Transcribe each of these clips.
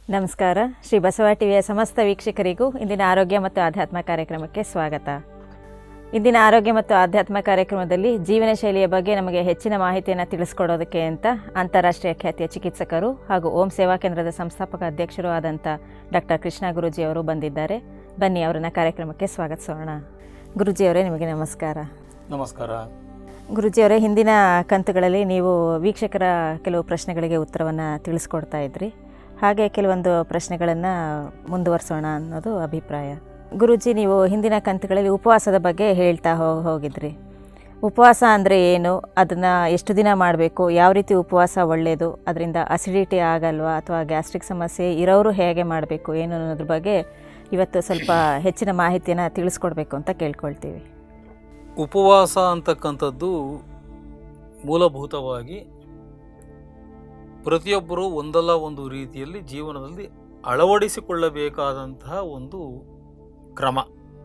ನಮಸ್ಕಾರ ಶ್ರೀ ಬಸವ ಟಿವಿಯ ಸಮಸ್ತ ವೀಕ್ಷಕರಿಗೂ ಇಂದಿನ ಆರೋಗ್ಯ ಮತ್ತು ಆಧ್ಯಾತ್ಮ ಕಾರ್ಯಕ್ರಮಕ್ಕೆ ಸ್ವಾಗತ ಇಂದಿನ ಆರೋಗ್ಯ ಮತ್ತು ಆಧ್ಯಾತ್ಮ ಕಾರ್ಯಕ್ರಮದಲ್ಲಿ ಜೀವನ ಶೈಲಿಯ ಬಗ್ಗೆ ನಮಗೆ ಹೆಚ್ಚಿನ ಮಾಹಿತಿಯನ್ನು ತಿಳಿಸ್ಕೊಡೋದಕ್ಕೆ ಅಂತ ಅಂತಾರಾಷ್ಟ್ರೀಯ ಖ್ಯಾತಿಯ ಚಿಕಿತ್ಸಕರು ಹಾಗೂ ಓಂ ಸೇವಾ ಕೇಂದ್ರದ ಸಂಸ್ಥಾಪಕ ಅಧ್ಯಕ್ಷರೂ ಆದಂಥ ಡಾಕ್ಟರ್ ಕೃಷ್ಣ ಗುರೂಜಿ ಅವರು ಬಂದಿದ್ದಾರೆ ಬನ್ನಿ ಅವರನ್ನ ಕಾರ್ಯಕ್ರಮಕ್ಕೆ ಸ್ವಾಗತಿಸೋಣ ಗುರೂಜಿಯವರೇ ನಿಮಗೆ ನಮಸ್ಕಾರ ನಮಸ್ಕಾರ ಗುರುಜಿಯವರೇ ಹಿಂದಿನ ಕಂತುಗಳಲ್ಲಿ ನೀವು ವೀಕ್ಷಕರ ಕೆಲವು ಪ್ರಶ್ನೆಗಳಿಗೆ ಉತ್ತರವನ್ನು ತಿಳಿಸ್ಕೊಡ್ತಾ ಇದ್ರಿ ಹಾಗೆ ಕೆಲವೊಂದು ಪ್ರಶ್ನೆಗಳನ್ನು ಮುಂದುವರಿಸೋಣ ಅನ್ನೋದು ಅಭಿಪ್ರಾಯ ಗುರುಜಿ ನೀವು ಹಿಂದಿನ ಕಂತುಗಳಲ್ಲಿ ಉಪವಾಸದ ಬಗ್ಗೆ ಹೇಳ್ತಾ ಹೋ ಹೋಗಿದ್ರಿ ಉಪವಾಸ ಅಂದರೆ ಏನು ಅದನ್ನು ಎಷ್ಟು ದಿನ ಮಾಡಬೇಕು ಯಾವ ರೀತಿ ಉಪವಾಸ ಒಳ್ಳೆಯದು ಅದರಿಂದ ಅಸಿಡಿಟಿ ಆಗಲ್ವಾ ಅಥವಾ ಗ್ಯಾಸ್ಟ್ರಿಕ್ ಸಮಸ್ಯೆ ಇರೋರು ಹೇಗೆ ಮಾಡಬೇಕು ಏನು ಅನ್ನೋದ್ರ ಬಗ್ಗೆ ಇವತ್ತು ಸ್ವಲ್ಪ ಹೆಚ್ಚಿನ ಮಾಹಿತಿಯನ್ನು ತಿಳಿಸ್ಕೊಡ್ಬೇಕು ಅಂತ ಕೇಳ್ಕೊಳ್ತೀವಿ ಉಪವಾಸ ಅಂತಕ್ಕಂಥದ್ದು ಮೂಲಭೂತವಾಗಿ ಪ್ರತಿಯೊಬ್ಬರೂ ಒಂದಲ್ಲ ಒಂದು ರೀತಿಯಲ್ಲಿ ಜೀವನದಲ್ಲಿ ಅಳವಡಿಸಿಕೊಳ್ಳಬೇಕಾದಂತಹ ಒಂದು ಕ್ರಮ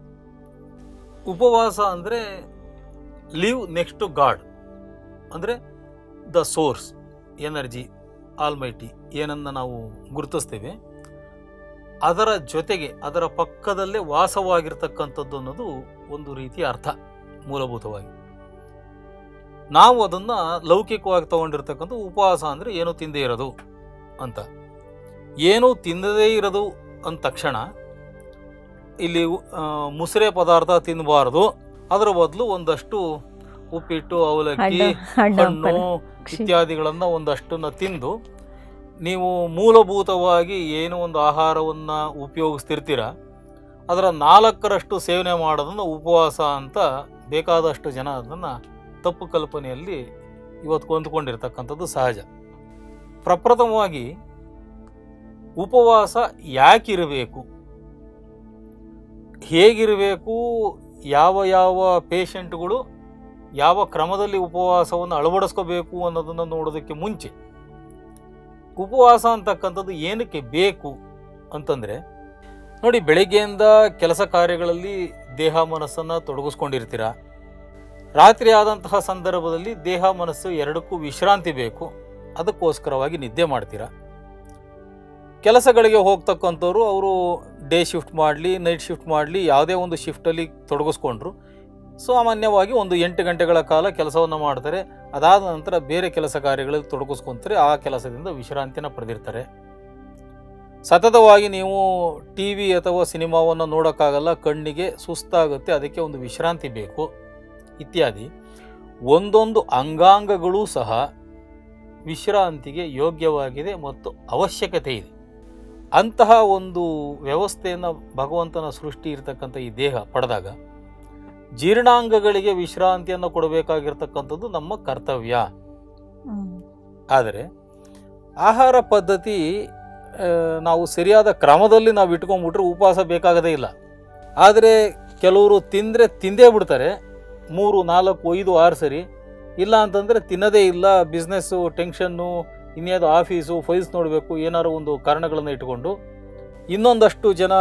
ಉಪವಾಸ ಅಂದರೆ ಲಿವ್ ನೆಕ್ಸ್ಟ್ ಟು ಗಾಡ್ ಅಂದರೆ ದ ಸೋರ್ಸ್ ಎನರ್ಜಿ ಆಲ್ಮೈಟಿ ಏನನ್ನ ನಾವು ಗುರುತಿಸ್ತೇವೆ ಅದರ ಜೊತೆಗೆ ಅದರ ಪಕ್ಕದಲ್ಲೇ ವಾಸವಾಗಿರ್ತಕ್ಕಂಥದ್ದು ಅನ್ನೋದು ಒಂದು ರೀತಿಯ ಅರ್ಥ ಮೂಲಭೂತವಾಗಿ ನಾವು ಅದನ್ನು ಲೌಕಿಕವಾಗಿ ತಗೊಂಡಿರ್ತಕ್ಕಂಥ ಉಪವಾಸ ಅಂದರೆ ಏನು ತಿಂದೇ ಇರೋದು ಅಂತ ಏನು ತಿನ್ನದೇ ಇರೋದು ಅಂದ ತಕ್ಷಣ ಇಲ್ಲಿ ಆ, ಮುಸುರೆ ಪದಾರ್ಥ ತಿನ್ನಬಾರ್ದು ಅದರ ಬದಲು ಒಂದಷ್ಟು ಉಪ್ಪಿಟ್ಟು ಅವಲಕ್ಕಿ ಹಣ್ಣು ಹಣ್ಣು ಹಣ್ಣು ಹಂಪಲು. ಇತ್ಯಾದಿಗಳನ್ನು ಒಂದಷ್ಟನ್ನು ತಿಂದು ನೀವು ಮೂಲಭೂತವಾಗಿ ಏನು ಒಂದು ಆಹಾರವನ್ನು ಉಪಯೋಗಿಸ್ತಿರ್ತೀರ ಅದರ ನಾಲ್ಕರಷ್ಟು ಸೇವನೆ ಮಾಡೋದನ್ನು ಉಪವಾಸ ಅಂತ ಬೇಕಾದಷ್ಟು ಜನ ಅದನ್ನು ತಪ್ಪು ಕಲ್ಪನೆಯಲ್ಲಿ ಇವತ್ತು ಕೊಂದುಕೊಂಡಿರ್ತಕ್ಕಂಥದ್ದು ಸಹಜ ಪ್ರಪ್ರಥಮವಾಗಿ ಉಪವಾಸ ಯಾಕಿರಬೇಕು ಹೇಗಿರಬೇಕು ಯಾವ ಯಾವ ಪೇಷಂಟ್ಗಳು ಯಾವ ಕ್ರಮದಲ್ಲಿ ಉಪವಾಸವನ್ನು ಅಳವಡಿಸ್ಕೋಬೇಕು ಅನ್ನೋದನ್ನು ನೋಡೋದಕ್ಕೆ ಮುಂಚೆ ಉಪವಾಸ ಅಂತಕ್ಕಂಥದ್ದು ಏನಕ್ಕೆ ಬೇಕು ಅಂತಂದರೆ ನೋಡಿ ಬೆಳಗ್ಗೆಯಿಂದ ಕೆಲಸ ಕಾರ್ಯಗಳಲ್ಲಿ ದೇಹ ಮನಸ್ಸನ್ನು ತೊಡಗಿಸ್ಕೊಂಡಿರ್ತೀರ ರಾತ್ರಿ ಆದಂತಹ ಸಂದರ್ಭದಲ್ಲಿ ದೇಹ ಮನಸ್ಸು ಎರಡಕ್ಕೂ ವಿಶ್ರಾಂತಿ ಬೇಕು ಅದಕ್ಕೋಸ್ಕರವಾಗಿ ನಿದ್ದೆ ಮಾಡ್ತೀರಾ ಕೆಲಸಗಳಿಗೆ ಹೋಗ್ತಕ್ಕಂಥವ್ರು ಅವರು ಡೇ ಶಿಫ್ಟ್ ಮಾಡಲಿ ನೈಟ್ ಶಿಫ್ಟ್ ಮಾಡಲಿ ಯಾವುದೇ ಒಂದು ಶಿಫ್ಟಲ್ಲಿ ತೊಡಗಿಸ್ಕೊಂಡ್ರು ಸಾಮಾನ್ಯವಾಗಿ ಒಂದು ಎಂಟು ಗಂಟೆಗಳ ಕಾಲ ಕೆಲಸವನ್ನು ಮಾಡ್ತಾರೆ ಅದಾದ ನಂತರ ಬೇರೆ ಕೆಲಸ ಕಾರ್ಯಗಳಲ್ಲಿ ತೊಡಗಿಸ್ಕೊಂತಾರೆ ಆ ಕೆಲಸದಿಂದ ವಿಶ್ರಾಂತಿನ ಪಡೆದಿರ್ತಾರೆ ಸತತವಾಗಿ ನೀವು ಟಿ ವಿ ಅಥವಾ ಸಿನಿಮಾವನ್ನು ನೋಡೋಕ್ಕಾಗಲ್ಲ ಕಣ್ಣಿಗೆ ಸುಸ್ತಾಗುತ್ತೆ ಅದಕ್ಕೆ ಒಂದು ವಿಶ್ರಾಂತಿ ಬೇಕು ಇತ್ಯಾದಿ ಒಂದೊಂದು ಅಂಗಾಂಗಗಳೂ ಸಹ ವಿಶ್ರಾಂತಿಗೆ ಯೋಗ್ಯವಾಗಿದೆ ಮತ್ತು ಅವಶ್ಯಕತೆ ಇದೆ ಅಂತಹ ಒಂದು ವ್ಯವಸ್ಥೆಯನ್ನು ಭಗವಂತನ ಸೃಷ್ಟಿ ಇರತಕ್ಕಂಥ ಈ ದೇಹ ಪಡೆದಾಗ ಜೀರ್ಣಾಂಗಗಳಿಗೆ ವಿಶ್ರಾಂತಿಯನ್ನು ಕೊಡಬೇಕಾಗಿರ್ತಕ್ಕಂಥದ್ದು ನಮ್ಮ ಕರ್ತವ್ಯ ಹ್ಮ್. ಆದರೆ ಆಹಾರ ಪದ್ಧತಿ ಆ, ನಾವು ಸರಿಯಾದ ಕ್ರಮದಲ್ಲಿ ನಾವು ಇಟ್ಕೊಂಡ್ಬಿಟ್ರೆ ಉಪವಾಸ ಬೇಕಾಗದೇ ಇಲ್ಲ ಆದರೆ ಕೆಲವರು ತಿಂದರೆ ತಿಂದೇ ಬಿಡ್ತಾರೆ ಮೂರು ನಾಲ್ಕು ಐದು ಆರು ಸರಿ ಇಲ್ಲ ಅಂತಂದರೆ ತಿನ್ನೋದೇ ಇಲ್ಲ ಬಿಸ್ನೆಸ್ಸು ಟೆನ್ಷನ್ನು ಇನ್ಯಾವುದೋ ಆಫೀಸು ಫೈಲ್ಸ್ ನೋಡಬೇಕು ಏನಾದ್ರು ಒಂದು ಕಾರಣಗಳನ್ನು ಇಟ್ಕೊಂಡು ಇನ್ನೊಂದಷ್ಟು ಜನ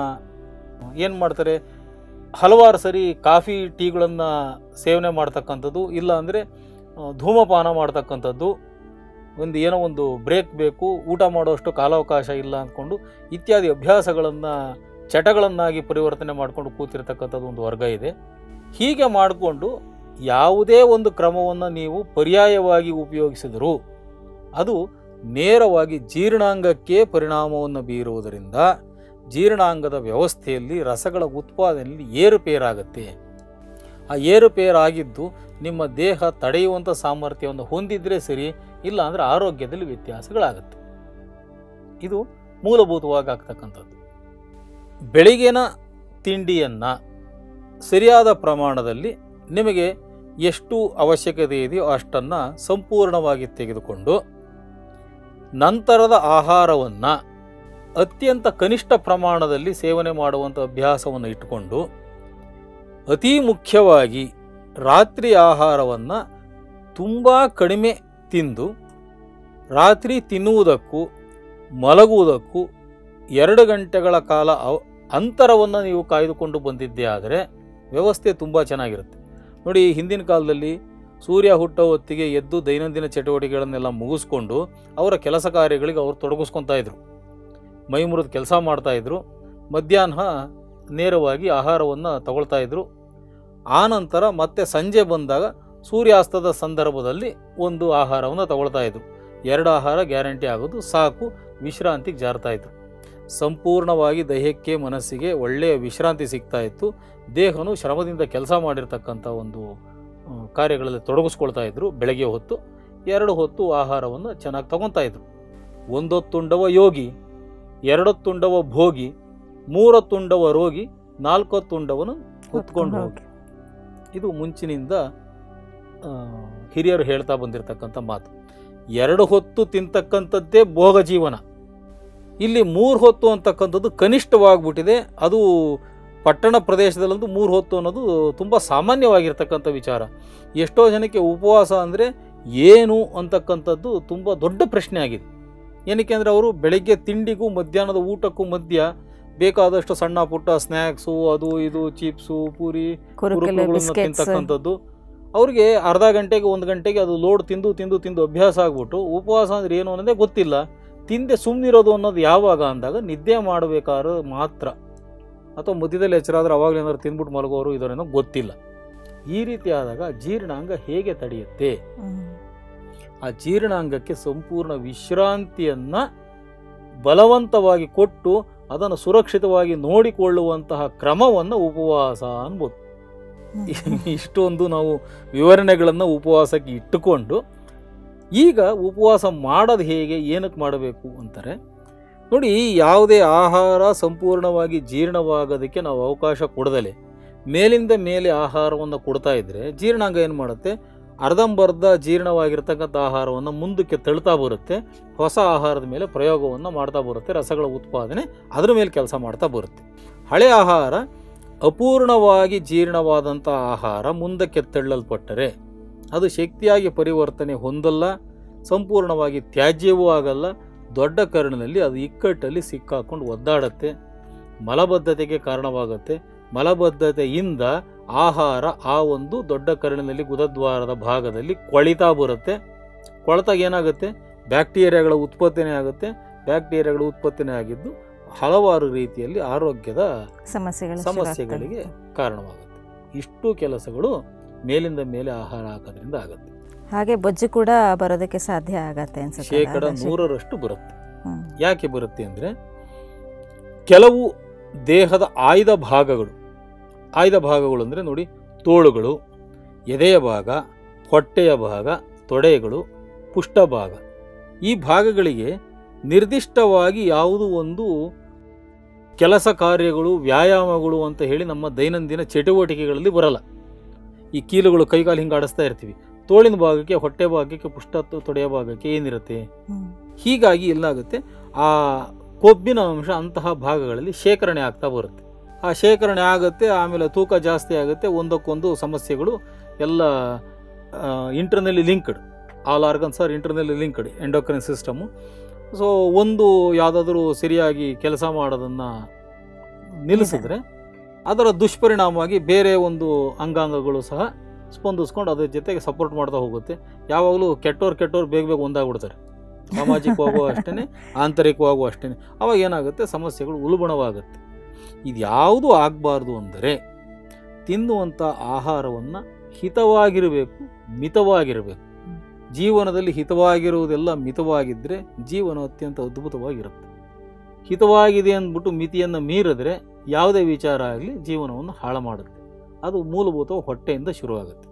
ಏನು ಮಾಡ್ತಾರೆ ಹಲವಾರು ಸರಿ ಕಾಫಿ ಟೀಗಳನ್ನು ಸೇವನೆ ಮಾಡ್ತಕ್ಕಂಥದ್ದು ಇಲ್ಲ ಅಂದರೆ ಧೂಮಪಾನ ಮಾಡ್ತಕ್ಕಂಥದ್ದು ಒಂದು ಏನೋ ಒಂದು ಬ್ರೇಕ್ ಬೇಕು ಊಟ ಮಾಡೋಷ್ಟು ಕಾಲಾವಕಾಶ ಇಲ್ಲ ಅಂದ್ಕೊಂಡು ಇತ್ಯಾದಿ ಅಭ್ಯಾಸಗಳನ್ನು ಚಟಗಳನ್ನಾಗಿ ಪರಿವರ್ತನೆ ಮಾಡಿಕೊಂಡು ಕೂತಿರ್ತಕ್ಕಂಥದ್ದು ಒಂದು ವರ್ಗ ಇದೆ ಹೀಗೆ ಮಾಡಿಕೊಂಡು ಯಾವುದೇ ಒಂದು ಕ್ರಮವನ್ನು ನೀವು ಪರ್ಯಾಯವಾಗಿ ಉಪಯೋಗಿಸಿದರೂ ಅದು ನೇರವಾಗಿ ಜೀರ್ಣಾಂಗಕ್ಕೆ ಪರಿಣಾಮವನ್ನು ಬೀರುವುದರಿಂದ ಜೀರ್ಣಾಂಗದ ವ್ಯವಸ್ಥೆಯಲ್ಲಿ ರಸಗಳ ಉತ್ಪಾದನೆಯಲ್ಲಿ ಏರುಪೇರಾಗುತ್ತೆ ಆ ಏರುಪೇರಾಗಿದ್ದು ನಿಮ್ಮ ದೇಹ ತಡೆಯುವಂಥ ಸಾಮರ್ಥ್ಯವನ್ನು ಹೊಂದಿದ್ರೆ ಸರಿ ಇಲ್ಲ ಅಂದರೆ ಆರೋಗ್ಯದಲ್ಲಿ ವ್ಯತ್ಯಾಸಗಳಾಗುತ್ತೆ ಇದು ಮೂಲಭೂತವಾಗಿ ಆಗ್ತಕ್ಕಂಥದ್ದು ಬೆಳಿಗ್ಗಿನ ತಿಂಡಿಯನ್ನು ಸರಿಯಾದ ಪ್ರಮಾಣದಲ್ಲಿ ನಿಮಗೆ ಎಷ್ಟು ಅವಶ್ಯಕತೆ ಇದೆಯೋ ಅಷ್ಟನ್ನು ಸಂಪೂರ್ಣವಾಗಿ ತೆಗೆದುಕೊಂಡು ನಂತರದ ಆಹಾರವನ್ನು ಅತ್ಯಂತ ಕನಿಷ್ಠ ಪ್ರಮಾಣದಲ್ಲಿ ಸೇವನೆ ಮಾಡುವಂಥ ಅಭ್ಯಾಸವನ್ನು ಇಟ್ಟುಕೊಂಡು ಅತಿ ಮುಖ್ಯವಾಗಿ ರಾತ್ರಿ ಆಹಾರವನ್ನು ತುಂಬ ಕಡಿಮೆ ತಿಂದು ರಾತ್ರಿ ತಿನ್ನುವುದಕ್ಕೂ ಮಲಗುವುದಕ್ಕೂ ಎರಡು ಗಂಟೆಗಳ ಕಾಲ ಅವ ಅಂತರವನ್ನು ನೀವು ಕಾಯ್ದುಕೊಂಡು ಬಂದಿದ್ದೇ ಆದರೆ ವ್ಯವಸ್ಥೆ ತುಂಬ ಚೆನ್ನಾಗಿರುತ್ತೆ ನೋಡಿ ಹಿಂದಿನ ಕಾಲದಲ್ಲಿ ಸೂರ್ಯ ಹುಟ್ಟೋ ಹೊತ್ತಿಗೆ ಎದ್ದು ದೈನಂದಿನ ಚಟುವಟಿಕೆಗಳನ್ನೆಲ್ಲ ಮುಗಿಸ್ಕೊಂಡು ಅವರ ಕೆಲಸ ಕಾರ್ಯಗಳಿಗೆ ಅವರು ತೊಡಗಿಸ್ಕೊತಾ ಇದ್ರು ಮೈ ಮುರಿದು ಕೆಲಸ ಮಾಡ್ತಾಯಿದ್ರು ಮಧ್ಯಾಹ್ನ ನೇರವಾಗಿ ಆಹಾರವನ್ನು ತಗೊಳ್ತಾ ಇದ್ರು ಆನಂತರ ಮತ್ತೆ ಸಂಜೆ ಬಂದಾಗ ಸೂರ್ಯಾಸ್ತದ ಸಂದರ್ಭದಲ್ಲಿ ಒಂದು ಆಹಾರವನ್ನು ತಗೊಳ್ತಾ ಇದ್ರು ಎರಡು ಆಹಾರ ಗ್ಯಾರಂಟಿ ಆಗೋದು ಸಾಕು ವಿಶ್ರಾಂತಿಗೆ ಜಾರ್ತಾ ಇದ್ರು ಸಂಪೂರ್ಣವಾಗಿ ದೇಹಕ್ಕೆ ಮನಸ್ಸಿಗೆ ಒಳ್ಳೆಯ ವಿಶ್ರಾಂತಿ ಸಿಗ್ತಾ ಇತ್ತು ದೇಹನು ಶ್ರಮದಿಂದ ಕೆಲಸ ಮಾಡಿರ್ತಕ್ಕಂಥ ಒಂದು ಆ, ಕಾರ್ಯಗಳಲ್ಲಿ ತೊಡಗಿಸ್ಕೊಳ್ತಾ ಇದ್ರು ಬೆಳಗ್ಗೆ ಹೊತ್ತು ಎರಡು ಹೊತ್ತು ಆಹಾರವನ್ನು ಚೆನ್ನಾಗಿ ತಗೊತಾ ಇದ್ರು ಒಂದೊತ್ತುಂಡವ ಯೋಗಿ ಎರಡೊತ್ತುಂಡವ ಭೋಗಿ ಮೂರೊತ್ತುಂಡವ ರೋಗಿ ನಾಲ್ಕೊತ್ತುಂಡವನು ಹೊತ್ಕೊಂಡು ಹೋಗಿ ಇದು ಮುಂಚಿನಿಂದ ಆ, ಹಿರಿಯರು ಹೇಳ್ತಾ ಬಂದಿರತಕ್ಕಂಥ ಮಾತು ಎರಡು ಹೊತ್ತು ತಿಂತಕ್ಕಂಥದ್ದೇ ಭೋಗ ಜೀವನ ಇಲ್ಲಿ ಮೂರು ಹೊತ್ತು ಅಂತಕ್ಕಂಥದ್ದು ಕನಿಷ್ಠವಾಗ್ಬಿಟ್ಟಿದೆ ಅದು ಪಟ್ಟಣ ಪ್ರದೇಶದಲ್ಲಂತೂ ಮೂರು ಹೊತ್ತು ಅನ್ನೋದು ತುಂಬ ಸಾಮಾನ್ಯವಾಗಿರ್ತಕ್ಕಂಥ ವಿಚಾರ ಎಷ್ಟೋ ಜನಕ್ಕೆ ಉಪವಾಸ ಅಂದರೆ ಏನು ಅಂತಕ್ಕಂಥದ್ದು ತುಂಬ ದೊಡ್ಡ ಪ್ರಶ್ನೆ ಆಗಿದೆ ಏನಕ್ಕೆ ಅಂದರೆ ಅವರು ಬೆಳಗ್ಗೆ ತಿಂಡಿಗೂ ಮಧ್ಯಾಹ್ನದ ಊಟಕ್ಕೂ ಮಧ್ಯ ಬೇಕಾದಷ್ಟು ಸಣ್ಣ ಪುಟ್ಟ ಸ್ನ್ಯಾಕ್ಸು ಅದು ಇದು ಚಿಪ್ಸು ಪೂರಿ ಕುರುಕುಲು ಕುರುಕುಲುಗಳನ್ನ ಬಿಸ್ಕೆಟ್ಸ್ ತಿಂತಕ್ಕಂಥದ್ದು ಅವ್ರಿಗೆ ಅರ್ಧ ಗಂಟೆಗೆ ಒಂದು ಗಂಟೆಗೆ ಅದು ಲೋಡ್ ತಿಂದು ತಿಂದು ತಿಂದು ಅಭ್ಯಾಸ ಆಗ್ಬಿಟ್ಟು ಉಪವಾಸ ಅಂದ್ರೆ ಏನು ಅನ್ನೋದೇ ಗೊತ್ತಿಲ್ಲ ತಿಂದೆ ಸುಮ್ಮನಿರೋದು ಅನ್ನೋದು ಯಾವಾಗ ಅಂದಾಗ ನಿದ್ದೆ ಮಾಡಬೇಕಾದ್ರೆ ಮಾತ್ರ ಅಥವಾ ಮಧ್ಯದಲ್ಲಿ ಎಚ್ಚರಾದ್ರೆ ಅವಾಗಲೇ ಏನಾದ್ರು ತಿಂದ್ಬಿಟ್ಟು ಮಲಗೋರು ಇದರೇನೋ ಗೊತ್ತಿಲ್ಲ ಈ ರೀತಿ ಆದಾಗ ಜೀರ್ಣಾಂಗ ಹೇಗೆ ತಡೆಯುತ್ತೆ ಆ ಜೀರ್ಣಾಂಗಕ್ಕೆ ಸಂಪೂರ್ಣ ವಿಶ್ರಾಂತಿಯನ್ನು ಬಲವಂತವಾಗಿ ಕೊಟ್ಟು ಅದನ್ನು ಸುರಕ್ಷಿತವಾಗಿ ನೋಡಿಕೊಳ್ಳುವಂತಹ ಕ್ರಮವನ್ನು ಉಪವಾಸ ಅನ್ಬೋದು ಇಷ್ಟೊಂದು ನಾವು ವಿವರಣೆಗಳನ್ನು ಉಪವಾಸಕ್ಕೆ ಇಟ್ಟುಕೊಂಡು ಈಗ ಉಪವಾಸ ಮಾಡೋದು ಹೇಗೆ ಏನಕ್ಕೆ ಮಾಡಬೇಕು ಅಂತಾರೆ ನೋಡಿ ಯಾವುದೇ ಆಹಾರ ಸಂಪೂರ್ಣವಾಗಿ ಜೀರ್ಣವಾಗೋದಕ್ಕೆ ನಾವು ಅವಕಾಶ ಕೊಡದಲೆ ಮೇಲಿಂದ ಮೇಲೆ ಆಹಾರವನ್ನು ಕೊಡ್ತಾ ಇದ್ದರೆ ಜೀರ್ಣಾಂಗ ಏನು ಮಾಡುತ್ತೆ ಅರ್ಧಂಬರ್ಧ ಜೀರ್ಣವಾಗಿರ್ತಕ್ಕಂಥ ಆಹಾರವನ್ನು ಮುಂದಕ್ಕೆ ತಳ್ತಾ ಬರುತ್ತೆ ಹೊಸ ಆಹಾರದ ಮೇಲೆ ಪ್ರಯೋಗವನ್ನು ಮಾಡ್ತಾ ಬರುತ್ತೆ ರಸಗಳ ಉತ್ಪಾದನೆ ಅದರ ಮೇಲೆ ಕೆಲಸ ಮಾಡ್ತಾ ಬರುತ್ತೆ ಹಳೆ ಆಹಾರ ಅಪೂರ್ಣವಾಗಿ ಜೀರ್ಣವಾದಂಥ ಆಹಾರ ಮುಂದಕ್ಕೆ ತಳ್ಳಲ್ಪಟ್ಟರೆ ಅದು ಶಕ್ತಿಯಾಗಿ ಪರಿವರ್ತನೆ ಹೊಂದಲ್ಲ ಸಂಪೂರ್ಣವಾಗಿ ತ್ಯಾಜ್ಯವೂ ಆಗಲ್ಲ ದೊಡ್ಡ ಕರ್ಣಿನಲ್ಲಿ ಅದು ಇಕ್ಕಟ್ಟಲ್ಲಿ ಸಿಕ್ಕಾಕೊಂಡು ಒದ್ದಾಡತ್ತೆ ಮಲಬದ್ಧತೆಗೆ ಕಾರಣವಾಗುತ್ತೆ ಮಲಬದ್ಧತೆಯಿಂದ ಆಹಾರ ಆ ಒಂದು ದೊಡ್ಡ ಕರ್ಣಿನಲ್ಲಿ ಗುದದ್ವಾರದ ಭಾಗದಲ್ಲಿ ಕೊಳಿತಾ ಬರುತ್ತೆ ಕೊಳೆತಾಗ ಏನಾಗುತ್ತೆ ಬ್ಯಾಕ್ಟೀರಿಯಾಗಳ ಉತ್ಪತ್ತಿನೇ ಆಗುತ್ತೆ ಬ್ಯಾಕ್ಟೀರಿಯಾಗಳ ಉತ್ಪತ್ತಿನೇ ಆಗಿದ್ದು ಹಲವಾರು ರೀತಿಯಲ್ಲಿ ಆರೋಗ್ಯದ ಸಮಸ್ಯೆಗಳು ಸಮಸ್ಯೆಗಳಿಗೆ ಕಾರಣವಾಗುತ್ತೆ ಇಷ್ಟು ಕೆಲಸಗಳು ಮೇಲಿಂದ ಮೇಲೆ ಆಹಾರ ಹಾಕೋದ್ರಿಂದ ಆಗುತ್ತೆ ಹಾಗೆ ಬೊಜ್ಜು ಕೂಡ ಬರೋದಕ್ಕೆ ಸಾಧ್ಯ ಆಗತ್ತೆ ಅನ್ಸುತ್ತೆ ಶೇಕಡ ಅಲ್ಲ? ನೂರರಷ್ಟು ಬರುತ್ತೆ ಹ್ಮ್. ಯಾಕೆ ಬರುತ್ತೆ ಅಂದರೆ ಕೆಲವು ದೇಹದ ಆಯ್ದ ಭಾಗಗಳು ಆಯ್ದ ಭಾಗಗಳು ಅಂದರೆ ನೋಡಿ ತೋಳುಗಳು ಎದೆಯ ಭಾಗ ಹೊಟ್ಟೆಯ ಭಾಗ ತೊಡೆಗಳು ಪುಷ್ಟಭಾಗ ಈ ಭಾಗಗಳಿಗೆ ನಿರ್ದಿಷ್ಟವಾಗಿ ಯಾವುದು ಒಂದು ಕೆಲಸ ಕಾರ್ಯಗಳು ವ್ಯಾಯಾಮಗಳು ಅಂತ ಹೇಳಿ ನಮ್ಮ ದೈನಂದಿನ ಚಟುವಟಿಕೆಗಳಲ್ಲಿ ಬರಲ್ಲ ಈ ಕೀಲುಗಳು ಕೈಕಾಲು ಹಿಂಗೆ ಆಡಿಸ್ತಾ ಇರ್ತೀವಿ ತೋಳಿನ ಭಾಗಕ್ಕೆ ಹೊಟ್ಟೆ ಭಾಗಕ್ಕೆ ಪುಷ್ಟ ತೊಡೆಯ ಭಾಗಕ್ಕೆ ಏನಿರುತ್ತೆ ಹ್ಮ್. ಹೀಗಾಗಿ ಏನಾಗುತ್ತೆ ಆ ಕೊಬ್ಬಿನ ಅಂಶ ಅಂತಹ ಭಾಗಗಳಲ್ಲಿ ಶೇಖರಣೆ ಆಗ್ತಾ ಬರುತ್ತೆ ಆ ಶೇಖರಣೆ ಆಗುತ್ತೆ ಆಮೇಲೆ ತೂಕ ಜಾಸ್ತಿ ಆಗುತ್ತೆ ಒಂದಕ್ಕೊಂದು ಸಮಸ್ಯೆಗಳು ಎಲ್ಲ internally linked all organs are internally linked endocrine system so ಒಂದು ಯಾವುದಾದ್ರೂ ಸರಿಯಾಗಿ ಕೆಲಸ ಮಾಡೋದನ್ನು ನಿಲ್ಲಿಸಿದ್ರೆ ಅದರ ದುಷ್ಪರಿಣಾಮವಾಗಿ ಬೇರೆ ಒಂದು ಅಂಗಾಂಗಗಳು ಸಹ ಸ್ಪಂದಿಸ್ಕೊಂಡು ಅದ್ರ ಜೊತೆಗೆ ಸಪೋರ್ಟ್ ಮಾಡ್ತಾ ಹೋಗುತ್ತೆ ಯಾವಾಗಲೂ ಕೆಟ್ಟೋರು ಕೆಟ್ಟೋರು ಬೇಗ ಬೇಗ ಒಂದಾಗ್ಬಿಡ್ತಾರೆ ಸಾಮಾಜಿಕವಾಗೂ ಅಷ್ಟೇ ಆಂತರಿಕವಾಗೂ ಅಷ್ಟೇ ಅವಾಗ ಏನಾಗುತ್ತೆ ಸಮಸ್ಯೆಗಳು ಉಲ್ಬಣವಾಗುತ್ತೆ ಇದು ಯಾವುದು ಆಗಬಾರ್ದು ಅಂದರೆ ತಿನ್ನುವಂಥ ಆಹಾರವನ್ನು ಹಿತವಾಗಿರಬೇಕು ಮಿತವಾಗಿರಬೇಕು ಜೀವನದಲ್ಲಿ ಹಿತವಾಗಿರುವುದೆಲ್ಲ ಮಿತವಾಗಿದ್ದರೆ ಜೀವನ ಅತ್ಯಂತ ಅದ್ಭುತವಾಗಿರುತ್ತೆ ಹಿತವಾಗಿದೆ ಅಂದ್ಬಿಟ್ಟು ಮಿತಿಯನ್ನು ಮೀರಿದ್ರೆ ಯಾವುದೇ ವಿಚಾರ ಆಗಲಿ ಜೀವನವನ್ನು ಹಾಳು ಮಾಡುತ್ತೆ ಅದು ಮೂಲಭೂತ ಹೊಟ್ಟೆಯಿಂದ ಶುರುವಾಗುತ್ತೆ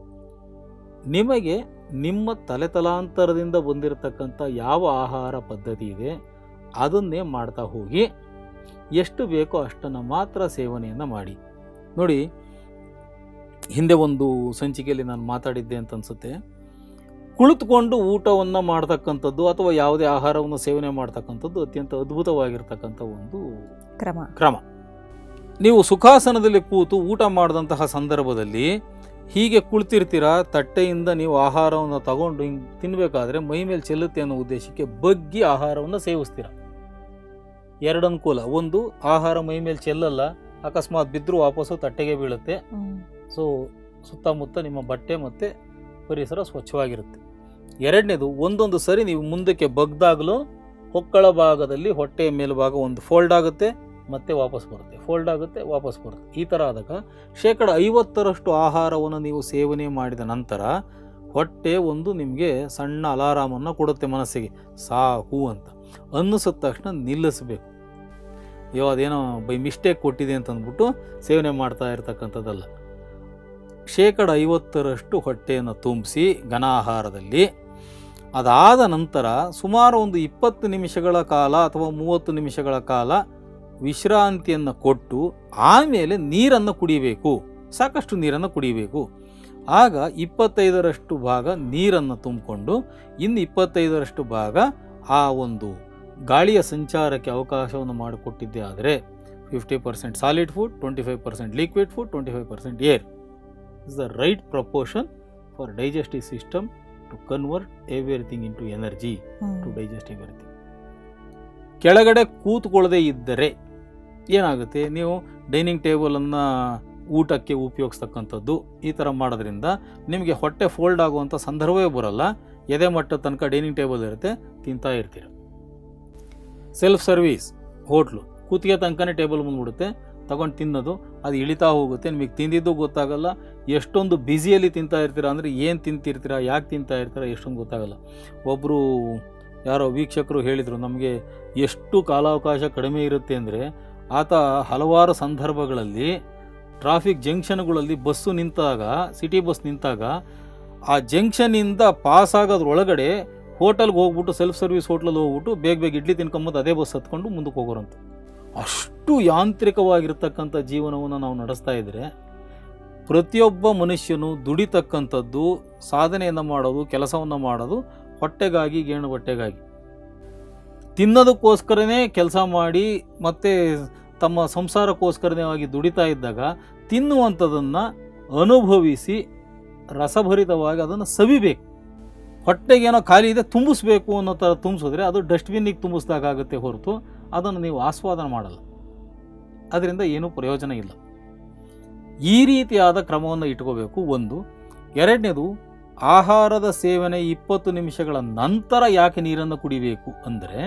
ನಿಮಗೆ ನಿಮ್ಮ ತಲೆತಲಾಂತರದಿಂದ ಬಂದಿರತಕ್ಕಂಥ ಯಾವ ಆಹಾರ ಪದ್ಧತಿ ಇದೆ ಅದನ್ನೇ ಮಾಡ್ತಾ ಹೋಗಿ ಎಷ್ಟು ಬೇಕೋ ಅಷ್ಟನ್ನು ಮಾತ್ರ ಸೇವನೆಯನ್ನು ಮಾಡಿ ನೋಡಿ ಹಿಂದೆ ಒಂದು ಸಂಚಿಕೆಯಲ್ಲಿ ನಾನು ಮಾತಾಡಿದ್ದೆ ಅಂತ ಅನಿಸುತ್ತೆ ಕುಳಿತುಕೊಂಡು ಊಟವನ್ನು ಮಾಡ್ತಕ್ಕಂಥದ್ದು ಅಥವಾ ಯಾವುದೇ ಆಹಾರವನ್ನು ಸೇವನೆ ಮಾಡ್ತಕ್ಕಂಥದ್ದು ಅತ್ಯಂತ ಅದ್ಭುತವಾಗಿರ್ತಕ್ಕಂಥ ಒಂದು ಕ್ರಮ ಕ್ರಮ ನೀವು ಸುಖಾಸನದಲ್ಲಿ ಕೂತು ಊಟ ಮಾಡಿದಂತಹ ಸಂದರ್ಭದಲ್ಲಿ ಹೀಗೆ ಕುಳಿತಿರ್ತೀರ ತಟ್ಟೆಯಿಂದ ನೀವು ಆಹಾರವನ್ನು ತಗೊಂಡು ಹಿಂಗೆ ತಿನ್ನಬೇಕಾದ್ರೆ ಮೈ ಮೇಲೆ ಚೆಲ್ಲುತ್ತೆ ಅನ್ನೋ ಉದ್ದೇಶಕ್ಕೆ ಬಗ್ಗಿ ಆಹಾರವನ್ನು ಸೇವಿಸ್ತೀರ ಎರಡು ಅನುಕೂಲ ಒಂದು ಆಹಾರ ಮೈ ಮೇಲೆ ಚೆಲ್ಲಲ್ಲ ಅಕಸ್ಮಾತ್ ಬಿದ್ದರೂ ವಾಪಸ್ಸು ತಟ್ಟೆಗೆ ಬೀಳುತ್ತೆ ಹ್ಮ್. ಸೊ ಸುತ್ತಮುತ್ತ ನಿಮ್ಮ ಬಟ್ಟೆ ಮತ್ತು ಪರಿಸರ ಸ್ವಚ್ಛವಾಗಿರುತ್ತೆ ಎರಡನೇದು ಒಂದೊಂದು ಸರಿ ನೀವು ಮುಂದಕ್ಕೆ ಬಗ್ದಾಗಲೂ ಹೊಕ್ಕಳ ಭಾಗದಲ್ಲಿ ಹೊಟ್ಟೆಯ ಮೇಲ್ಭಾಗ ಒಂದು ಫೋಲ್ಡ್ ಆಗುತ್ತೆ ಮತ್ತೆ ವಾಪಸ್ ಬರುತ್ತೆ ಫೋಲ್ಡ್ ಆಗುತ್ತೆ ವಾಪಸ್ ಬರುತ್ತೆ ಈ ಥರ ಆದಾಗ ಶೇಕಡ ಐವತ್ತರಷ್ಟು ಆಹಾರವನ್ನು ನೀವು ಸೇವನೆ ಮಾಡಿದ ನಂತರ ಹೊಟ್ಟೆ ಒಂದು ನಿಮಗೆ ಸಣ್ಣ ಅಲಾರಾಮನ್ನು ಕೊಡುತ್ತೆ ಮನಸ್ಸಿಗೆ ಸಾಕು ಅಂತ ಅನ್ನಿಸಿದ ತಕ್ಷಣ ನಿಲ್ಲಿಸಬೇಕು ಅಯ್ಯೋ ಅದೇನೋ ಬೈ ಮಿಸ್ಟೇಕ್ ಕೊಟ್ಟಿದೆ ಅಂತ ಅಂದ್ಬಿಟ್ಟು ಸೇವನೆ ಮಾಡ್ತಾ ಇರ್ತಕ್ಕಂಥದ್ದಲ್ಲ ಶೇಕಡ ಐವತ್ತರಷ್ಟು ಹೊಟ್ಟೆಯನ್ನು ತುಂಬಿಸಿ ಘನ ಆಹಾರದಲ್ಲಿ ಅದಾದ ನಂತರ ಸುಮಾರು ಒಂದು ಇಪ್ಪತ್ತು ನಿಮಿಷಗಳ ಕಾಲ ಅಥವಾ ಮೂವತ್ತು ನಿಮಿಷಗಳ ಕಾಲ ವಿಶ್ರಾಂತಿಯನ್ನು ಕೊಟ್ಟು ಆಮೇಲೆ ನೀರನ್ನು ಕುಡಿಬೇಕು ಸಾಕಷ್ಟು ನೀರನ್ನು ಕುಡಿಬೇಕು ಆಗ ಇಪ್ಪತ್ತೈದರಷ್ಟು ಭಾಗ ನೀರನ್ನು ತುಂಬಿಕೊಂಡು ಇನ್ನು ಇಪ್ಪತ್ತೈದರಷ್ಟು ಭಾಗ ಆ ಒಂದು ಗಾಳಿಯ ಸಂಚಾರಕ್ಕೆ ಅವಕಾಶವನ್ನು ಮಾಡಿಕೊಟ್ಟಿದ್ದೆ ಆದರೆ fifty percent solid food twenty five percent liquid food twenty five percent air is the right proportion for digestive system to convert everything into energy to digest everything ಕೆಳಗಡೆ ಕೂತ್ಕೊಳ್ಳದೆ ಇದ್ದರೆ ಏನಾಗುತ್ತೆ ನೀವು ಡೈನಿಂಗ್ ಟೇಬಲನ್ನು ಊಟಕ್ಕೆ ಉಪಯೋಗಿಸ್ತಕ್ಕಂಥದ್ದು ಈ ಥರ ಮಾಡೋದ್ರಿಂದ ನಿಮಗೆ ಹೊಟ್ಟೆ ಫೋಲ್ಡ್ ಆಗುವಂಥ ಸಂದರ್ಭವೇ ಬರಲ್ಲ ಎದೆ ಮಟ್ಟ ತನಕ ಡೈನಿಂಗ್ ಟೇಬಲ್ ಇರುತ್ತೆ ತಿಂತಾ ಇರ್ತೀರ ಸೆಲ್ಫ್ ಸರ್ವೀಸ್ ಹೋಟ್ಲು ಕೂತಿಗೆ ತನಕನೇ ಟೇಬಲ್ ಬಂದ್ಬಿಡುತ್ತೆ ತಗೊಂಡು ತಿನ್ನೋದು ಅದು ಇಳಿತಾ ಹೋಗುತ್ತೆ ನಿಮಗೆ ತಿಂದಿದ್ದು ಗೊತ್ತಾಗಲ್ಲ ಎಷ್ಟೊಂದು ಬ್ಯುಸಿಯಲ್ಲಿ ತಿಂತಾ ಇರ್ತೀರ ಅಂದರೆ ಏನು ತಿಂತಿರ್ತೀರ ಯಾಕೆ ತಿಂತಾ ಇರ್ತೀರ ಎಷ್ಟೊಂದು ಗೊತ್ತಾಗಲ್ಲ ಒಬ್ಬರು ಯಾರೋ ವೀಕ್ಷಕರು ಹೇಳಿದರು ನಮಗೆ ಎಷ್ಟು ಕಾಲಾವಕಾಶ ಕಡಿಮೆ ಇರುತ್ತೆ ಅಂದರೆ ಆತ ಹಲವಾರು ಸಂದರ್ಭಗಳಲ್ಲಿ ಟ್ರಾಫಿಕ್ ಜಂಕ್ಷನ್ಗಳಲ್ಲಿ ಬಸ್ಸು ನಿಂತಾಗ ಸಿಟಿ ಬಸ್ ನಿಂತಾಗ ಆ ಜಂಕ್ಷನಿಂದ ಪಾಸ್ ಆಗೋದ್ರೊಳಗಡೆ ಹೋಟೆಲ್ಗೆ ಹೋಗ್ಬಿಟ್ಟು ಸೆಲ್ಫ್ ಸರ್ವಿಸ್ ಹೋಟ್ಲಲ್ಲಿ ಹೋಗ್ಬಿಟ್ಟು ಬೇಗ ಬೇಗ ಇಡ್ಲಿ ತಿನ್ಕೊಂಬಂದು ಅದೇ ಬಸ್ ಹತ್ಕೊಂಡು ಮುಂದಕ್ಕೆ ಹೋಗೋರಂತ ಅಷ್ಟು ಯಾಂತ್ರಿಕವಾಗಿರ್ತಕ್ಕಂಥ ಜೀವನವನ್ನು ನಾವು ನಡೆಸ್ತಾ ಇದ್ದರೆ ಪ್ರತಿಯೊಬ್ಬ ಮನುಷ್ಯನು ದುಡಿತಕ್ಕಂಥದ್ದು ಸಾಧನೆಯನ್ನು ಮಾಡೋದು ಕೆಲಸವನ್ನು ಮಾಡೋದು ಹೊಟ್ಟೆಗಾಗಿ ಗೇಣು ಹೊಟ್ಟೆಗಾಗಿ ತಿನ್ನೋದಕ್ಕೋಸ್ಕರನೇ ಕೆಲಸ ಮಾಡಿ ಮತ್ತೆ ತಮ್ಮ ಸಂಸಾರಕ್ಕೋಸ್ಕರವಾಗಿ ದುಡಿತಾ ಇದ್ದಾಗ ತಿನ್ನುವಂಥದ್ದನ್ನು ಅನುಭವಿಸಿ ರಸಭರಿತವಾಗಿ ಅದನ್ನು ಸವಿಬೇಕು ಹೊಟ್ಟೆಗೇನೋ ಖಾಲಿ ಇದೆ ತುಂಬಿಸ್ಬೇಕು ಅನ್ನೋ ಥರ ತುಂಬಿಸಿದ್ರೆ ಅದು ಡಸ್ಟ್ಬಿನ್ನಿಗೆ ತುಂಬಿಸ್ದಾಗುತ್ತೆ ಹೊರತು ಅದನ್ನು ನೀವು ಆಸ್ವಾದನೆ ಮಾಡಲ್ಲ ಅದರಿಂದ ಏನೂ ಪ್ರಯೋಜನ ಇಲ್ಲ ಈ ರೀತಿಯಾದ ಕ್ರಮವನ್ನು ಇಟ್ಕೋಬೇಕು ಒಂದು ಎರಡನೇದು ಆಹಾರದ ಸೇವನೆ ಇಪ್ಪತ್ತು ನಿಮಿಷಗಳ ನಂತರ ಯಾಕೆ ನೀರನ್ನು ಕುಡಿಬೇಕು ಅಂದರೆ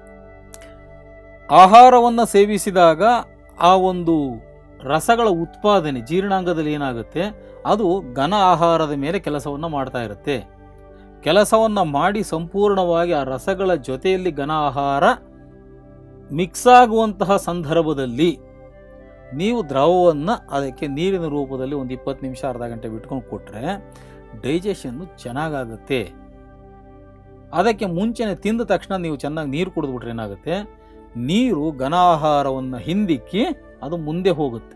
ಆಹಾರವನ್ನು ಸೇವಿಸಿದಾಗ ಆ ಒಂದು ರಸಗಳ ಉತ್ಪಾದನೆ ಜೀರ್ಣಾಂಗದಲ್ಲಿ ಏನಾಗುತ್ತೆ ಅದು ಘನ ಆಹಾರದ ಮೇಲೆ ಕೆಲಸವನ್ನು ಮಾಡ್ತಾ ಇರುತ್ತೆ ಕೆಲಸವನ್ನು ಮಾಡಿ ಸಂಪೂರ್ಣವಾಗಿ ಆ ರಸಗಳ ಜೊತೆಯಲ್ಲಿ ಘನ ಆಹಾರ ಮಿಕ್ಸ್ ಆಗುವಂತಹ ಸಂದರ್ಭದಲ್ಲಿ ನೀವು ದ್ರವವನ್ನು ಅದಕ್ಕೆ ನೀರಿನ ರೂಪದಲ್ಲಿ ಒಂದು ಇಪ್ಪತ್ತು ನಿಮಿಷ ಅರ್ಧ ಗಂಟೆ ಬಿಟ್ಕೊಂಡು ಕೊಟ್ಟರೆ ಡೈಜೆಷನ್ನು ಚೆನ್ನಾಗಾಗುತ್ತೆ ಅದಕ್ಕೆ ಮುಂಚೆನೆ ತಿಂದ ತಕ್ಷಣ ನೀವು ಚೆನ್ನಾಗಿ ನೀರು ಕುಡಿದ್ಬಿಟ್ರೆ ಏನಾಗುತ್ತೆ ನೀರು ಘನ ಆಹಾರವನ್ನು ಹಿಂದಿಕ್ಕಿ ಅದು ಮುಂದೆ ಹೋಗುತ್ತೆ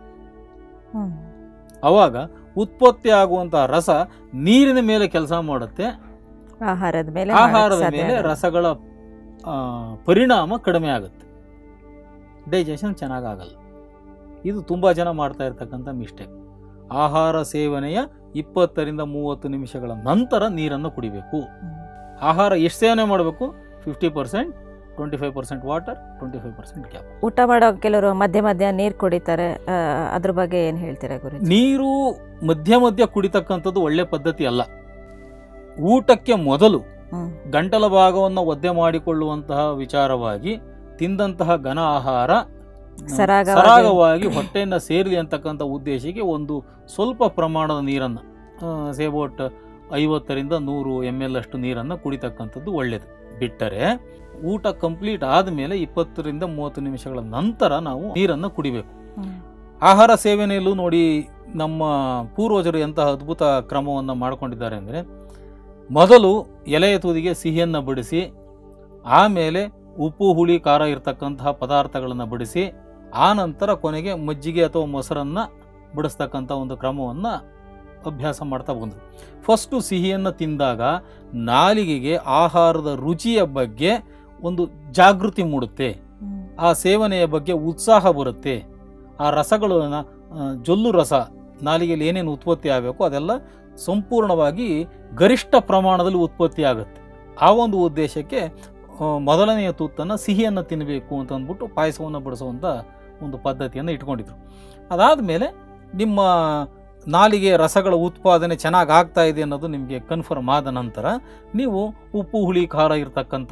ಅವಾಗ ಉತ್ಪತ್ತಿ ಆಗುವಂತಹ ರಸ ನೀರಿನ ಮೇಲೆ ಕೆಲಸ ಮಾಡುತ್ತೆ ಆಹಾರದ ಮೇಲೆ ಆಹಾರದ ಮಾಡಕ್ ಸಾಧ್ಯ ಮೇಲೆ ಆಗಲ್ಲ. ರಸಗಳ ಆ, ಪರಿಣಾಮ ಕಡಿಮೆ ಆಗುತ್ತೆ ಡೈಜೆಷನ್ ಚೆನ್ನಾಗಾಗಲ್ಲ ಇದು ತುಂಬ ಜನ ಮಾಡ್ತಾ ಇರ್ತಕ್ಕಂಥ ಮಿಸ್ಟೇಕ್ ಆಹಾರ ಸೇವನೆಯ ಇಪ್ಪತ್ತರಿಂದ ಮೂವತ್ತು ನಿಮಿಷಗಳ ನಂತರ ನೀರನ್ನು ಕುಡಿಬೇಕು ಹ್ಮ್. ಆಹಾರ ಎಷ್ಟು ಸೇವನೆ ಮಾಡಬೇಕು fifty percent twenty five percent water twenty five percent gap ಊಟ ಮಾಡೋ ಕೆಲವರು ಮಧ್ಯ ಮಧ್ಯ ನೀರು ಕುಡಿತಾರೆ ಆ, ಅದ್ರ ಬಗ್ಗೆ ಏನು ಹೇಳ್ತೀರಾ ಗುರುಜಿ ನೀರು ಮಧ್ಯ ಮಧ್ಯ ಕುಡಿತಕ್ಕಂಥದ್ದು ಒಳ್ಳೆ ಪದ್ಧತಿ ಅಲ್ಲ ಊಟಕ್ಕೆ ಮೊದಲು ಹ್ಮ್ ಗಂಟಲ ಭಾಗವನ್ನು ಒದ್ದೆ ಮಾಡಿಕೊಳ್ಳುವಂತಹ ವಿಚಾರವಾಗಿ ತಿಂದಂತಹ ಘನ ಆಹಾರ ಸರಾಗವಾಗಿ- ಸರಾಗವಾಗಿ ಹೊಟ್ಟೆಯನ್ನು ಸೇರಲಿ ಅಂತಕ್ಕಂಥ ಉದ್ದೇಶಕ್ಕೆ ಒಂದು ಸ್ವಲ್ಪ ಪ್ರಮಾಣದ ನೀರನ್ನು ಸೇಬೋಟ್ ಐವತ್ತರಿಂದ ನೂರು ಎಮ್ ಎಲ್ ಅಷ್ಟು ನೀರನ್ನು ಕುಡಿತಕ್ಕಂಥದ್ದು ಒಳ್ಳೆಯದು ಬಿಟ್ಟರೆ ಊಟ ಕಂಪ್ಲೀಟ್ ಆದಮೇಲೆ ಇಪ್ಪತ್ತರಿಂದ ಮೂವತ್ತು ನಿಮಿಷಗಳ ನಂತರ ನಾವು ನೀರನ್ನು ಕುಡಿಬೇಕು ಹ್ಮ್. ಆಹಾರ ಸೇವನೆಯಲ್ಲೂ ನೋಡಿ ನಮ್ಮ ಪೂರ್ವಜರು ಎಂತಹ ಅದ್ಭುತ ಕ್ರಮವನ್ನು ಮಾಡಿಕೊಂಡಿದ್ದಾರೆ ಅಂದರೆ ಮೊದಲು ಎಲೆಯ ತುದಿಗೆ ಸಿಹಿಯನ್ನು ಬಡಿಸಿ ಆಮೇಲೆ ಉಪ್ಪು ಹುಳಿ ಖಾರ ಇರತಕ್ಕಂತಹ ಪದಾರ್ಥಗಳನ್ನು ಬಡಿಸಿ ಆ ನಂತರ ಕೊನೆಗೆ ಮಜ್ಜಿಗೆ ಅಥವಾ ಮೊಸರನ್ನು ಬಡಿಸ್ತಕ್ಕಂಥ ಒಂದು ಕ್ರಮವನ್ನು ಅಭ್ಯಾಸ ಮಾಡ್ತಾ ಬಂದರು ಫಸ್ಟು ಸಿಹಿಯನ್ನು ತಿಂದಾಗ ನಾಲಿಗೆಗೆ ಆಹಾರದ ರುಚಿಯ ಬಗ್ಗೆ ಒಂದು ಜಾಗೃತಿ ಮೂಡುತ್ತೆ ಹ್ಮ್. ಆ ಸೇವನೆಯ ಬಗ್ಗೆ ಉತ್ಸಾಹ ಬರುತ್ತೆ ಆ ರಸಗಳನ್ನ ಆ, ಜೊಲ್ಲು ರಸ ನಾಲಿಗೆಯಲ್ಲಿ ಏನೇನು ಉತ್ಪತ್ತಿ ಆಗಬೇಕು ಅದೆಲ್ಲ ಸಂಪೂರ್ಣವಾಗಿ ಗರಿಷ್ಠ ಪ್ರಮಾಣದಲ್ಲಿ ಉತ್ಪತ್ತಿ ಆಗುತ್ತೆ ಆ ಒಂದು ಉದ್ದೇಶಕ್ಕೆ ಆ, ಮೊದಲನೆಯ ತುತ್ತನ್ನು ಸಿಹಿಯನ್ನು ತಿನ್ನಬೇಕು ಅಂತ ಅಂದ್ಬಿಟ್ಟು ಪಾಯಸವನ್ನು ಬಡಿಸುವಂಥ ಒಂದು ಪದ್ಧತಿಯನ್ನು ಇಟ್ಕೊಂಡಿದ್ರು ಅದಾದ ಮೇಲೆ ನಿಮ್ಮ ನಾಲಿಗೆ ರಸಗಳ ಉತ್ಪಾದನೆ ಚೆನ್ನಾಗಿ ಆಗ್ತಾ ಇದೆ ಅನ್ನೋದು ನಿಮಗೆ ಕನ್ಫರ್ಮ್ ಆದ ನಂತರ ನೀವು ಉಪ್ಪು ಹುಳಿ ಖಾರ ಇರತಕ್ಕಂತಹ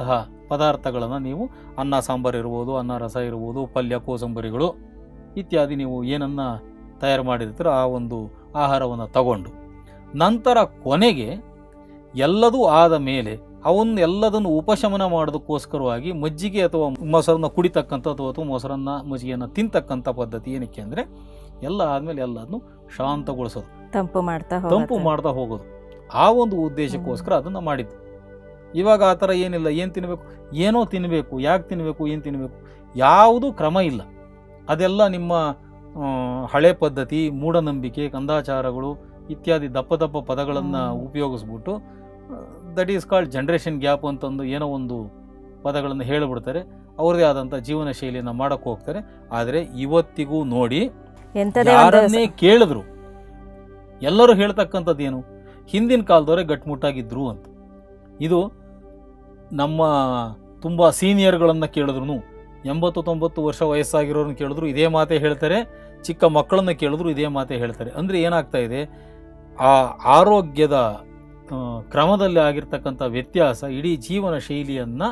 ಪದಾರ್ಥಗಳನ್ನು ನೀವು ಅನ್ನ ಸಾಂಬಾರು ಇರ್ಬೋದು ಅನ್ನ ರಸ ಇರ್ಬೋದು ಪಲ್ಯ ಕೋಸಂಬರಿಗಳು ಇತ್ಯಾದಿ ನೀವು ಏನನ್ನ ತಯಾರು ಮಾಡಿರ್ತೀರೋ ಆ ಒಂದು ಆಹಾರವನ್ನು ತಗೊಂಡು ನಂತರ ಕೊನೆಗೆ ಎಲ್ಲದೂ ಆದ ಮೇಲೆ ಅವನ್ನ ಎಲ್ಲದನ್ನು ಉಪಶಮನ ಮಾಡೋದಕ್ಕೋಸ್ಕರವಾಗಿ ಮಜ್ಜಿಗೆ ಅಥವಾ ಮೊಸರನ್ನ ಕುಡಿತಕ್ಕಂಥದ್ದು ಅಥವಾ ಮೊಸರನ್ನ ಮಜ್ಜಿಗೆಯನ್ನು ತಿಂತಕ್ಕಂಥ ಪದ್ಧತಿ ಏನಕ್ಕೆ ಅಂದರೆ ಎಲ್ಲ ಆದಮೇಲೆ ಎಲ್ಲದನ್ನು ಶಾಂತಗೊಳಿಸೋದು ತಂಪು ಮಾಡ್ತಾ ತಂಪು ಹೋಗುತ್ತೆ. ಮಾಡ್ತಾ ಹೋಗೋದು ಆ ಒಂದು ಉದ್ದೇಶಕ್ಕೋಸ್ಕರ ಅದನ್ನು ಮಾಡಿದ್ದು ಇವಾಗ ಆ ಥರ ಏನಿಲ್ಲ ಏನು ತಿನ್ನಬೇಕು ಏನೋ ತಿನ್ನಬೇಕು ಯಾಕೆ ತಿನ್ನಬೇಕು ಏನು ತಿನ್ನಬೇಕು ಯಾವುದೂ ಕ್ರಮ ಇಲ್ಲ ಅದೆಲ್ಲ ನಿಮ್ಮ ಆ, ಹಳೆ ಪದ್ಧತಿ ಮೂಢನಂಬಿಕೆ ಕಂದಾಚಾರಗಳು ಇತ್ಯಾದಿ ದಪ್ಪ ದಪ್ಪ ಪದಗಳನ್ನು ಹ್ಮ್. ಉಪಯೋಗಿಸ್ಬಿಟ್ಟು that is called generation gap ಅಂತಂದು ಏನೋ ಒಂದು ಪದಗಳನ್ನು ಹೇಳಿಬಿಡ್ತಾರೆ ಅವ್ರದೇ ಆದಂಥ ಜೀವನ ಶೈಲಿಯನ್ನು ಮಾಡೋಕ್ಕೆ ಹೋಗ್ತಾರೆ ಆದರೆ ಇವತ್ತಿಗೂ ನೋಡಿ ಎಂಥದೇ ಒಂದು ಯಾರನ್ನೇ ಕೇಳಿದ್ರು ಎಲ್ಲರೂ ಹೇಳ್ತಕ್ಕಂಥದ್ದು ಏನು ಹಿಂದಿನ ಕಾಲದವರೇ ಗಟ್ಮುಟ್ಟಾಗಿದ್ರು ಅಂತ ಇದು ನಮ್ಮ ತುಂಬ ಸೀನಿಯರ್ಗಳನ್ನು ಕೇಳಿದ್ರು ಎಂಬತ್ತು ತೊಂಬತ್ತು ವರ್ಷ ವಯಸ್ಸಾಗಿರೋರನ್ನ ಕೇಳಿದ್ರು ಇದೇ ಮಾತೇ ಹೇಳ್ತಾರೆ ಚಿಕ್ಕ ಮಕ್ಕಳನ್ನ ಕೇಳಿದ್ರು ಇದೇ ಮಾತೇ ಹೇಳ್ತಾರೆ ಅಂದರೆ ಏನಾಗ್ತಾ ಇದೆ ಆ ಆರೋಗ್ಯದ ಆ, ಕ್ರಮದಲ್ಲಿ ಆಗಿರ್ತಕ್ಕಂಥ ವ್ಯತ್ಯಾಸ ಇಡೀ ಜೀವನ ಶೈಲಿಯನ್ನು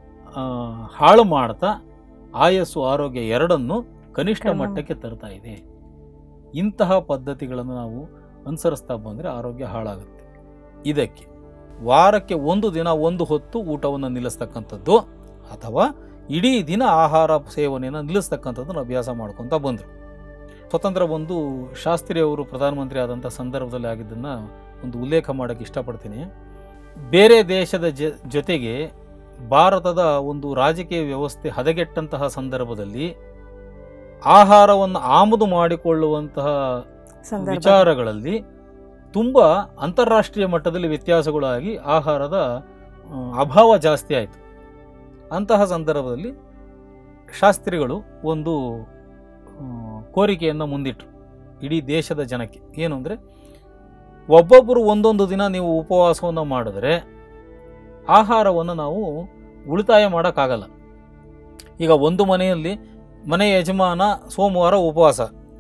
ಹಾಳು ಮಾಡ್ತಾ ಆಯಸ್ಸು ಆರೋಗ್ಯ ಎರಡನ್ನು ಕನಿಷ್ಠ ಕ್ರಮ. ಮಟ್ಟಕ್ಕೆ ತರ್ತಾ ಇದೆ ಇಂತಹ ಪದ್ಧತಿಗಳನ್ನು ನಾವು ಅನುಸರಿಸ್ತಾ ಬಂದರೆ ಆರೋಗ್ಯ ಹಾಳಾಗುತ್ತೆ ಇದಕ್ಕೆ ವಾರಕ್ಕೆ ಒಂದು ದಿನ ಒಂದು ಹೊತ್ತು ಊಟವನ್ನು ನಿಲ್ಲಿಸ್ತಕ್ಕಂಥದ್ದು ಅಥವಾ ಇಡೀ ದಿನ ಆಹಾರ ಸೇವನೆಯನ್ನು ನಿಲ್ಲಿಸ್ತಕ್ಕಂಥದ್ದನ್ನು ಅಭ್ಯಾಸ ಮಾಡ್ಕೊತಾ ಬಂದರು ಸ್ವತಂತ್ರ ಬಂದು ಶಾಸ್ತ್ರಿ ಅವರು ಪ್ರಧಾನಮಂತ್ರಿ ಆದಂಥ ಸಂದರ್ಭದಲ್ಲಿ ಆಗಿದ್ದನ್ನು ಒಂದು ಉಲ್ಲೇಖ ಮಾಡೋಕ್ಕೆ ಇಷ್ಟಪಡ್ತೀನಿ ಬೇರೆ ದೇಶದ ಜ ಜೊತೆಗೆ ಭಾರತದ ಒಂದು ರಾಜಕೀಯ ವ್ಯವಸ್ಥೆ ಹದಗೆಟ್ಟಂತಹ ಸಂದರ್ಭದಲ್ಲಿ ಆಹಾರವನ್ನು ಆಮದು ಮಾಡಿಕೊಳ್ಳುವಂತಹ ಸಂದರ್ಭ ವಿಚಾರಗಳಲ್ಲಿ ತುಂಬ ಅಂತಾರಾಷ್ಟ್ರೀಯ ಮಟ್ಟದಲ್ಲಿ ವ್ಯತ್ಯಾಸಗಳಾಗಿ ಆಹಾರದ ಆ, ಅಭಾವ ಜಾಸ್ತಿ ಆಯಿತು ಅಂತಹ ಸಂದರ್ಭದಲ್ಲಿ ಶಾಸ್ತ್ರಿಗಳು ಒಂದು ಆ, ಕೋರಿಕೆಯನ್ನು ಮುಂದಿಟ್ಟರು ಇಡೀ ದೇಶದ ಜನಕ್ಕೆ ಏನು ಅಂದರೆ ಒಬ್ಬೊಬ್ಬರು ಒಂದೊಂದು ದಿನ ನೀವು ಉಪವಾಸವನ್ನು ಮಾಡಿದ್ರೆ ಆಹಾರವನ್ನು ನಾವು ಉಳಿತಾಯ ಮಾಡೋಕ್ಕಾಗಲ್ಲ ಈಗ ಒಂದು ಮನೆಯಲ್ಲಿ ಮನೆ ಯಜಮಾನ ಸೋಮವಾರ ಉಪವಾಸ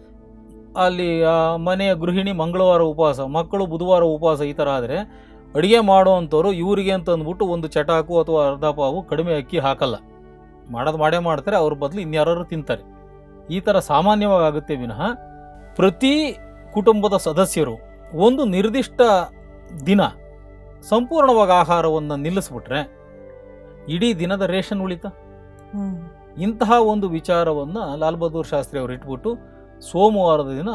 ಅಲ್ಲಿ ಆ ಮನೆಯ ಗೃಹಿಣಿ ಮಂಗಳವಾರ ಉಪವಾಸ ಮಕ್ಕಳು ಬುಧವಾರ ಉಪವಾಸ ಈ ಥರ ಆದರೆ ಅಡುಗೆ ಮಾಡುವಂಥವ್ರು ಇವರಿಗೆ ಅಂತ ಅಂದ್ಬಿಟ್ಟು ಒಂದು ಚಟಾಕು ಅಥವಾ ಅರ್ಧ ಪಾವು ಕಡಿಮೆ ಅಕ್ಕಿ ಹಾಕಲ್ಲ ಮಾಡೋದು ಮಾಡೇ ಮಾಡ್ತಾರೆ ಅವ್ರ ಬದಲು ಇನ್ಯಾರು ತಿಂತಾರೆ ಈ ಥರ ಸಾಮಾನ್ಯವಾಗಿ ಆಗುತ್ತೆ ವಿನಃ ಪ್ರತಿ ಕುಟುಂಬದ ಸದಸ್ಯರು ಒಂದು ನಿರ್ದಿಷ್ಟ ದಿನ ಸಂಪೂರ್ಣವಾಗಿ ಆಹಾರವನ್ನು ನಿಲ್ಲಿಸ್ಬಿಟ್ರೆ ಇಡೀ ದಿನದ ರೇಷನ್ ಉಳಿತ ಹ್ಮ್. ಇಂತಹ ಒಂದು ವಿಚಾರವನ್ನು ಲಾಲ್ ಬಹದ್ದೂರ್ ಶಾಸ್ತ್ರಿ ಅವರು ಇಟ್ಬಿಟ್ಟು ಸೋಮವಾರದ ದಿನ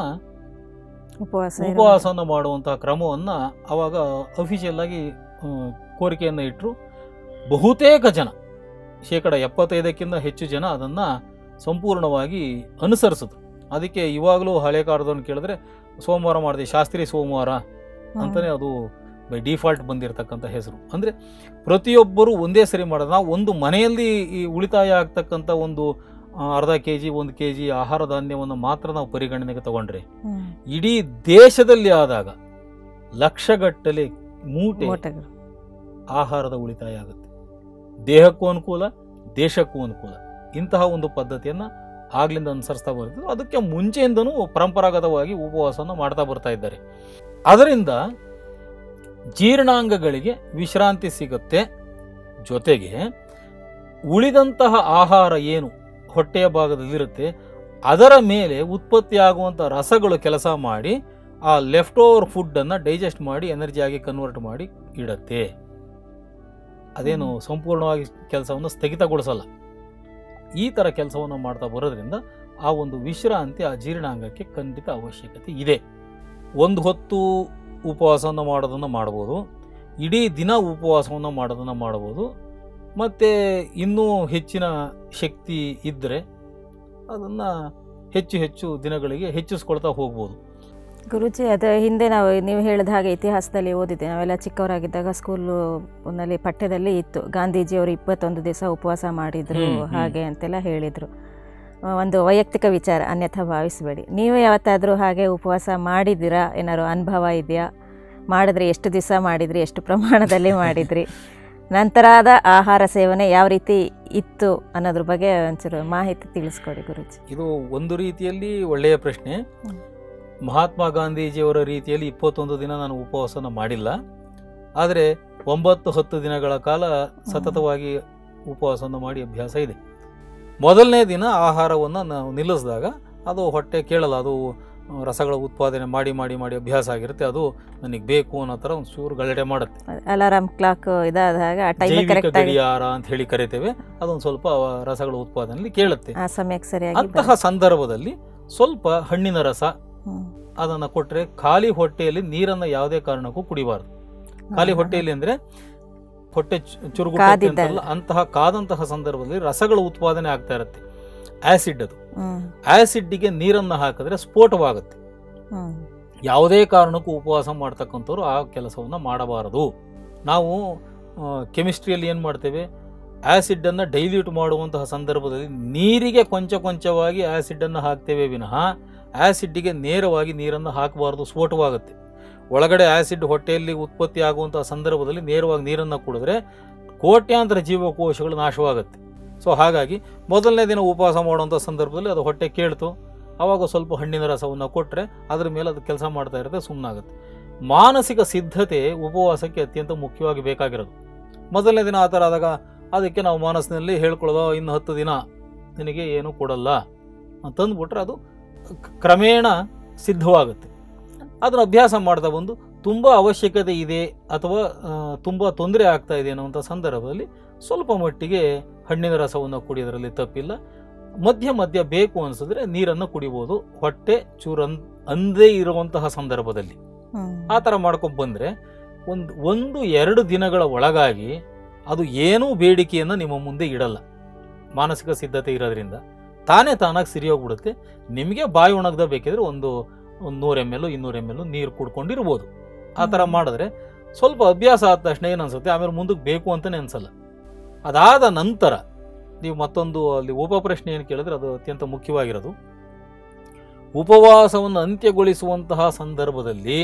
ಉಪವಾಸ ಇರೋ- ಉಪವಾಸವನ್ನು ಮಾಡುವಂತಹ ಕ್ರಮವನ್ನು ಅವಾಗ ಅಫಿಷಿಯಲ್ ಆಗಿ ಆ, ಕೋರಿಕೆಯನ್ನು ಇಟ್ಟರು ಬಹುತೇಕ ಜನ ಶೇಕಡ ಎಪ್ಪತ್ತೈದಕ್ಕಿಂತ ಹೆಚ್ಚು ಜನ ಅದನ್ನು ಸಂಪೂರ್ಣವಾಗಿ ಅನುಸರಿಸಿದ್ರು ಅದಕ್ಕೆ ಇವಾಗಲೂ ಹಳೆ ಕಾಲದವ್ರನ್ನ ಕೇಳಿದ್ರೆ ಸೋಮವಾರ ಮಾಡಿದೆ ಶಾಸ್ತ್ರಿ ಸೋಮವಾರ ಹ್ಮ್. ಅಂತಲೇ ಅದು ಬೈ ಡಿಫಾಲ್ಟ್ ಬಂದಿರತಕ್ಕಂಥ ಹೆಸರು ಅಂದರೆ ಪ್ರತಿಯೊಬ್ಬರು ಒಂದೇ ಸರಿ ಮಾಡೋದು ನಾವು ಒಂದು ಮನೆಯಲ್ಲಿ ಈ ಉಳಿತಾಯ ಆಗ್ತಕ್ಕಂಥ ಒಂದು ಆ, ಅರ್ಧ ಕೆ ಜಿ ಒಂದು ಕೆ ಜಿ ಆಹಾರ ಧಾನ್ಯವನ್ನು ಮಾತ್ರ ನಾವು ಪರಿಗಣನೆಗೆ ತಗೊಂಡ್ರೆ ಹ್ಮ್. ಇಡೀ ದೇಶದಲ್ಲಿ ಆದಾಗ ಲಕ್ಷಗಟ್ಟಲೆ ಮೂಟೆ ಮೂಟೆಗಳು ಆಹಾರದ ಉಳಿತಾಯ ಆಗುತ್ತೆ ದೇಹಕ್ಕೂ ಅನುಕೂಲ ದೇಶಕ್ಕೂ ಅನುಕೂಲ ಇಂತಹ ಒಂದು ಪದ್ಧತಿಯನ್ನು ಆಗ್ಲಿಂದ ಅನುಸರಿಸ್ತಾ ಬರ್ತಿದ್ರು ಅದಕ್ಕೆ ಮುಂಚೆಯಿಂದನೂ ಪರಂಪರಾಗತವಾಗಿ ಉಪವಾಸವನ್ನು ಮಾಡ್ತಾ ಬರ್ತಾ ಇದ್ದಾರೆ ಅದರಿಂದ ಜೀರ್ಣಾಂಗಗಳಿಗೆ ವಿಶ್ರಾಂತಿ ಸಿಗುತ್ತೆ ಜೊತೆಗೆ ಉಳಿದಂತಹ ಆಹಾರ ಏನು ಹೊಟ್ಟೆಯ ಭಾಗದಲ್ಲಿರುತ್ತೆ ಅದರ ಮೇಲೆ ಉತ್ಪತ್ತಿಯಾಗುವಂಥ ರಸಗಳು ಕೆಲಸ ಮಾಡಿ ಆ ಲೆಫ್ಟ್ ಓವರ್ ಫುಡ್ಡನ್ನು ಡೈಜೆಸ್ಟ್ ಮಾಡಿ ಎನರ್ಜಿಯಾಗಿ ಕನ್ವರ್ಟ್ ಮಾಡಿ ಇಡತ್ತೆ ಅದೇನು ಸಂಪೂರ್ಣವಾಗಿ ಕೆಲಸವನ್ನು ಸ್ಥಗಿತಗೊಳಿಸಲ್ಲ ಈ ಥರ ಕೆಲಸವನ್ನು ಮಾಡ್ತಾ ಬರೋದ್ರಿಂದ ಆ ಒಂದು ವಿಶ್ರಾಂತಿ ಆ ಜೀರ್ಣಾಂಗಕ್ಕೆ ಖಂಡಿತ ಅವಶ್ಯಕತೆ ಇದೆ ಒಂದು ಹೊತ್ತು ಉಪವಾಸವನ್ನು ಮಾಡೋದನ್ನು ಮಾಡ್ಬೋದು ಇಡೀ ದಿನ ಉಪವಾಸವನ್ನು ಮಾಡೋದನ್ನು ಮಾಡ್ಬೋದು ಮತ್ತು ಇನ್ನೂ ಹೆಚ್ಚಿನ ಶಕ್ತಿ ಇದ್ದರೆ ಅದನ್ನು ಹೆಚ್ಚು ಹೆಚ್ಚು ದಿನಗಳಿಗೆ ಹೆಚ್ಚಿಸ್ಕೊಳ್ತಾ ಹೋಗ್ಬೋದು ಗುರುಜಿ ಅದು ಹಿಂದೆ ನಾವು ನೀವು ಹೇಳಿದ ಹಾಗೆ ಇತಿಹಾಸದಲ್ಲಿ ಓದಿದ್ದೆ ನಾವೆಲ್ಲ ಚಿಕ್ಕವರಾಗಿದ್ದಾಗ ಸ್ಕೂಲು ನಲ್ಲಿ ಪಠ್ಯದಲ್ಲಿ ಇತ್ತು ಗಾಂಧೀಜಿಯವರು ಇಪ್ಪತ್ತೊಂದು ದಿವಸ ಉಪವಾಸ ಮಾಡಿದ್ರು ಹ್ಮ್, ಹ್ಮ್. ಹಾಗೆ ಅಂತೆಲ್ಲ ಹೇಳಿದರು ಒಂದು ವೈಯಕ್ತಿಕ ವಿಚಾರ ಅನ್ಯಥಾ ಭಾವಿಸಬೇಡಿ ನೀವು ಯಾವತ್ತಾದರೂ ಹಾಗೆ ಉಪವಾಸ ಮಾಡಿದ್ದೀರಾ ಏನಾದ್ರು ಅನುಭವ ಇದೆಯಾ ಮಾಡಿದ್ರೆ ಎಷ್ಟು ದಿವಸ ಮಾಡಿದ್ರಿ ಎಷ್ಟು ಪ್ರಮಾಣದಲ್ಲಿ ಮಾಡಿದ್ರಿ ನಂತರದ ಆಹಾರ ಸೇವನೆ ಯಾವ ರೀತಿ ಇತ್ತು ಅನ್ನೋದ್ರ ಬಗ್ಗೆ ಒಂಚೂರು ಮಾಹಿತಿ ತಿಳಿಸ್ಕೊಡಿ ಗುರುಜಿ ಇದು ಒಂದು ರೀತಿಯಲ್ಲಿ ಒಳ್ಳೆಯ ಪ್ರಶ್ನೆ ಹ್ಮ್. ಮಹಾತ್ಮ ಗಾಂಧೀಜಿಯವರ ರೀತಿಯಲ್ಲಿ ಇಪ್ಪತ್ತೊಂದು ದಿನ ನಾನು ಉಪವಾಸನ ಮಾಡಿಲ್ಲ ಆದರೆ ಒಂಬತ್ತು ಹತ್ತು ದಿನಗಳ ಕಾಲ ಸತತವಾಗಿ ಉಪವಾಸವನ್ನು ಮಾಡಿ ಅಭ್ಯಾಸ ಇದೆ ಮೊದಲನೇ ದಿನ ಆಹಾರವನ್ನು ನಾವು ನಿಲ್ಲಿಸಿದಾಗ ಅದು ಹೊಟ್ಟೆ ಕೇಳಲ್ಲ ಅದು ಆ, ರಸಗಳ ಉತ್ಪಾದನೆ ಮಾಡಿ ಮಾಡಿ ಮಾಡಿ ಅಭ್ಯಾಸ ಆಗಿರುತ್ತೆ ಅದು ನನಗೆ ಬೇಕು ಅನ್ನೋ ಥರ ಒಂದು ಚೂರು ಗಲಾಟೆ ಮಾಡುತ್ತೆ ಅಲಾರಾಮ್ ಕ್ಲಾಕ್ ಇದಾದಾಗ ಆ ಟೈಮ್ ಜೈವಿಕ ಕರೆಕ್ಟ್ ಆಗಿ ಗಡಿಯಾರ ಅಂತ ಹೇಳಿ ಕರಿತೇವೆ ಅದೊಂದು ಸ್ವಲ್ಪ ಆ ರಸಗಳ ಉತ್ಪಾದನೆಯಲ್ಲಿ ಕೇಳುತ್ತೆ ಆ ಸಮಯಕ್ಕೆ ಸರಿಯಾಗಿ ಅಂತಹ ಸಂದರ್ಭದಲ್ಲಿ ಸ್ವಲ್ಪ ಹಣ್ಣಿನ ರಸ ಹ್ಮ್. ಅದನ್ನು ಕೊಟ್ಟರೆ ಖಾಲಿ ಹೊಟ್ಟೆಯಲ್ಲಿ ನೀರನ್ನು ಯಾವುದೇ ಕಾರಣಕ್ಕೂ ಕುಡಿಬಾರ್ದು ಖಾಲಿ ಹೊಟ್ಟೆಯಲ್ಲಿ ಅಂದ್ರೆ ಹೊಟ್ಟೆ ಚು- ಚುರುಗು ಕಾದಿದ್ದಾಗ. ಅಂತಲ್ಲ ಅಂತಹ ಕಾದಂತಹ ಸಂದರ್ಭದಲ್ಲಿ ರಸಗಳ ಉತ್ಪಾದನೆ ಆಗ್ತಾ ಇರುತ್ತೆ ಆಸಿಡ್ ಅದು ಹ್ಮ್ ಆಸಿಡ್ಗೆ ನೀರನ್ನು ಹಾಕಿದ್ರೆ ಸ್ಫೋಟವಾಗುತ್ತೆ ಹ್ಮ್ ಯಾವುದೇ ಕಾರಣಕ್ಕೂ ಉಪವಾಸ ಮಾಡ್ತಕ್ಕಂಥವ್ರು ಆ ಕೆಲಸವನ್ನು ಮಾಡಬಾರದು ನಾವು ಕೆಮಿಸ್ಟ್ರಿಯಲ್ಲಿ ಏನು ಮಾಡ್ತೇವೆ ಆ್ಯಸಿಡನ್ನು ಡೈಲ್ಯೂಟ್ ಮಾಡುವಂತಹ ಸಂದರ್ಭದಲ್ಲಿ ನೀರಿಗೆ ಕೊಂಚ ಕೊಂಚವಾಗಿ ಆ್ಯಸಿಡನ್ನು ಹಾಕ್ತೇವೆ ವಿನಃ ಆ್ಯಸಿಡ್ಗೆ ನೇರವಾಗಿ ನೀರನ್ನು ಹಾಕಬಾರ್ದು ಸ್ಫೋಟವಾಗುತ್ತೆ ಒಳಗಡೆ ಆ್ಯಸಿಡ್ ಹೊಟ್ಟೆಯಲ್ಲಿ ಉತ್ಪತ್ತಿ ಆಗುವಂತಹ ಸಂದರ್ಭದಲ್ಲಿ ನೇರವಾಗಿ ನೀರನ್ನು ಕುಡಿದ್ರೆ ಕೋಟ್ಯಾಂತರ ಜೀವಕೋಶಗಳು ನಾಶವಾಗುತ್ತೆ ಸೊ ಹಾಗಾಗಿ ಮೊದಲನೇ ದಿನ ಉಪವಾಸ ಮಾಡುವಂಥ ಸಂದರ್ಭದಲ್ಲಿ ಅದು ಹೊಟ್ಟೆ ಕೇಳ್ತು ಆವಾಗ ಸ್ವಲ್ಪ ಹಣ್ಣಿನ ರಸವನ್ನು ಕೊಟ್ಟರೆ ಅದ್ರ ಮೇಲೆ ಅದು ಕೆಲಸ ಮಾಡ್ತಾ ಇರುತ್ತೆ ಸುಮ್ಮನಾಗುತ್ತೆ ಮಾನಸಿಕ ಸಿದ್ಧತೆ ಉಪವಾಸಕ್ಕೆ ಅತ್ಯಂತ ಮುಖ್ಯವಾಗಿ ಬೇಕಾಗಿರೋದು ಮೊದಲನೇ ದಿನ ಆ ಥರ ಆದಾಗ ಅದಕ್ಕೆ ನಾವು ಮನಸ್ಸಿನಲ್ಲಿ ಹೇಳ್ಕೊಳ್ಳೋದು ಇನ್ನು ಹತ್ತು ದಿನ ನಿನಗೆ ಏನೂ ಕೊಡಲ್ಲ ಅಂತಂದ್ಬಿಟ್ರೆ ಅದು ಕ್- ಕ್ರಮೇಣ ಸಿದ್ಧವಾಗುತ್ತೆ ಅದನ್ನು ಅಭ್ಯಾಸ ಮಾಡ್ತಾ ಬಂದು ತುಂಬ ಅವಶ್ಯಕತೆ ಇದೆ ಅಥವಾ ತುಂಬ ತೊಂದರೆ ಆಗ್ತಾ ಇದೆ ಅನ್ನುವಂಥ ಸಂದರ್ಭದಲ್ಲಿ ಸ್ವಲ್ಪ ಮಟ್ಟಿಗೆ ಹಣ್ಣಿನ ರಸವನ್ನು ಕುಡಿಯೋದ್ರಲ್ಲಿ ತಪ್ಪಿಲ್ಲ ಮಧ್ಯ ಮಧ್ಯ ಬೇಕು ಅನಿಸಿದ್ರೆ ನೀರನ್ನು ಕುಡಿಬೋದು ಹೊಟ್ಟೆ ಚೂರು ಅನ್ ಅಂದೇ ಇರುವಂತಹ ಸಂದರ್ಭದಲ್ಲಿ ಹ್ಮ್ ಆ ಥರ ಮಾಡ್ಕೊಂಡು ಬಂದರೆ ಒಂದು ಒಂದು ಎರಡು ದಿನಗಳ ಒಳಗಾಗಿ ಅದು ಏನೂ ಬೇಡಿಕೆಯನ್ನು ನಿಮ್ಮ ಮುಂದೆ ಇಡಲ್ಲ ಮಾನಸಿಕ ಸಿದ್ಧತೆ ಇರೋದ್ರಿಂದ ತಾನೇ ತಾನಾಗಿ ಸಿರಿ ಹೋಗ್ಬಿಡುತ್ತೆ ನಿಮಗೆ ಬಾಯಿ ಒಣಗ್ದ ಬೇಕಿದ್ರೆ ಒಂದು ಒಂದು ನೂರು ಎಮ್ ಎಲ್ ಇನ್ನೂರು ಎಮ್ ಎಲ್ ನೀರು ಕುಡ್ಕೊಂಡಿರ್ಬೋದು ಆ ಥರ ಹ್ಮ್. ಮಾಡಿದ್ರೆ ಸ್ವಲ್ಪ ಅಭ್ಯಾಸ ಆದ ತಕ್ಷಣ ಏನು ಅನ್ಸುತ್ತೆ ಆಮೇಲೆ ಮುಂದಕ್ಕೆ ಬೇಕು ಅಂತಲೇ ಅನ್ಸಲ್ಲ ಅದಾದ ನಂತರ ನೀವು ಮತ್ತೊಂದು ಅಲ್ಲಿ ಉಪ ಪ್ರಶ್ನೆ ಏನು ಕೇಳಿದ್ರೆ ಅದು ಅತ್ಯಂತ ಮುಖ್ಯವಾಗಿರೋದು ಉಪವಾಸವನ್ನು ಅಂತ್ಯಗೊಳಿಸುವಂತಹ ಸಂದರ್ಭದಲ್ಲಿ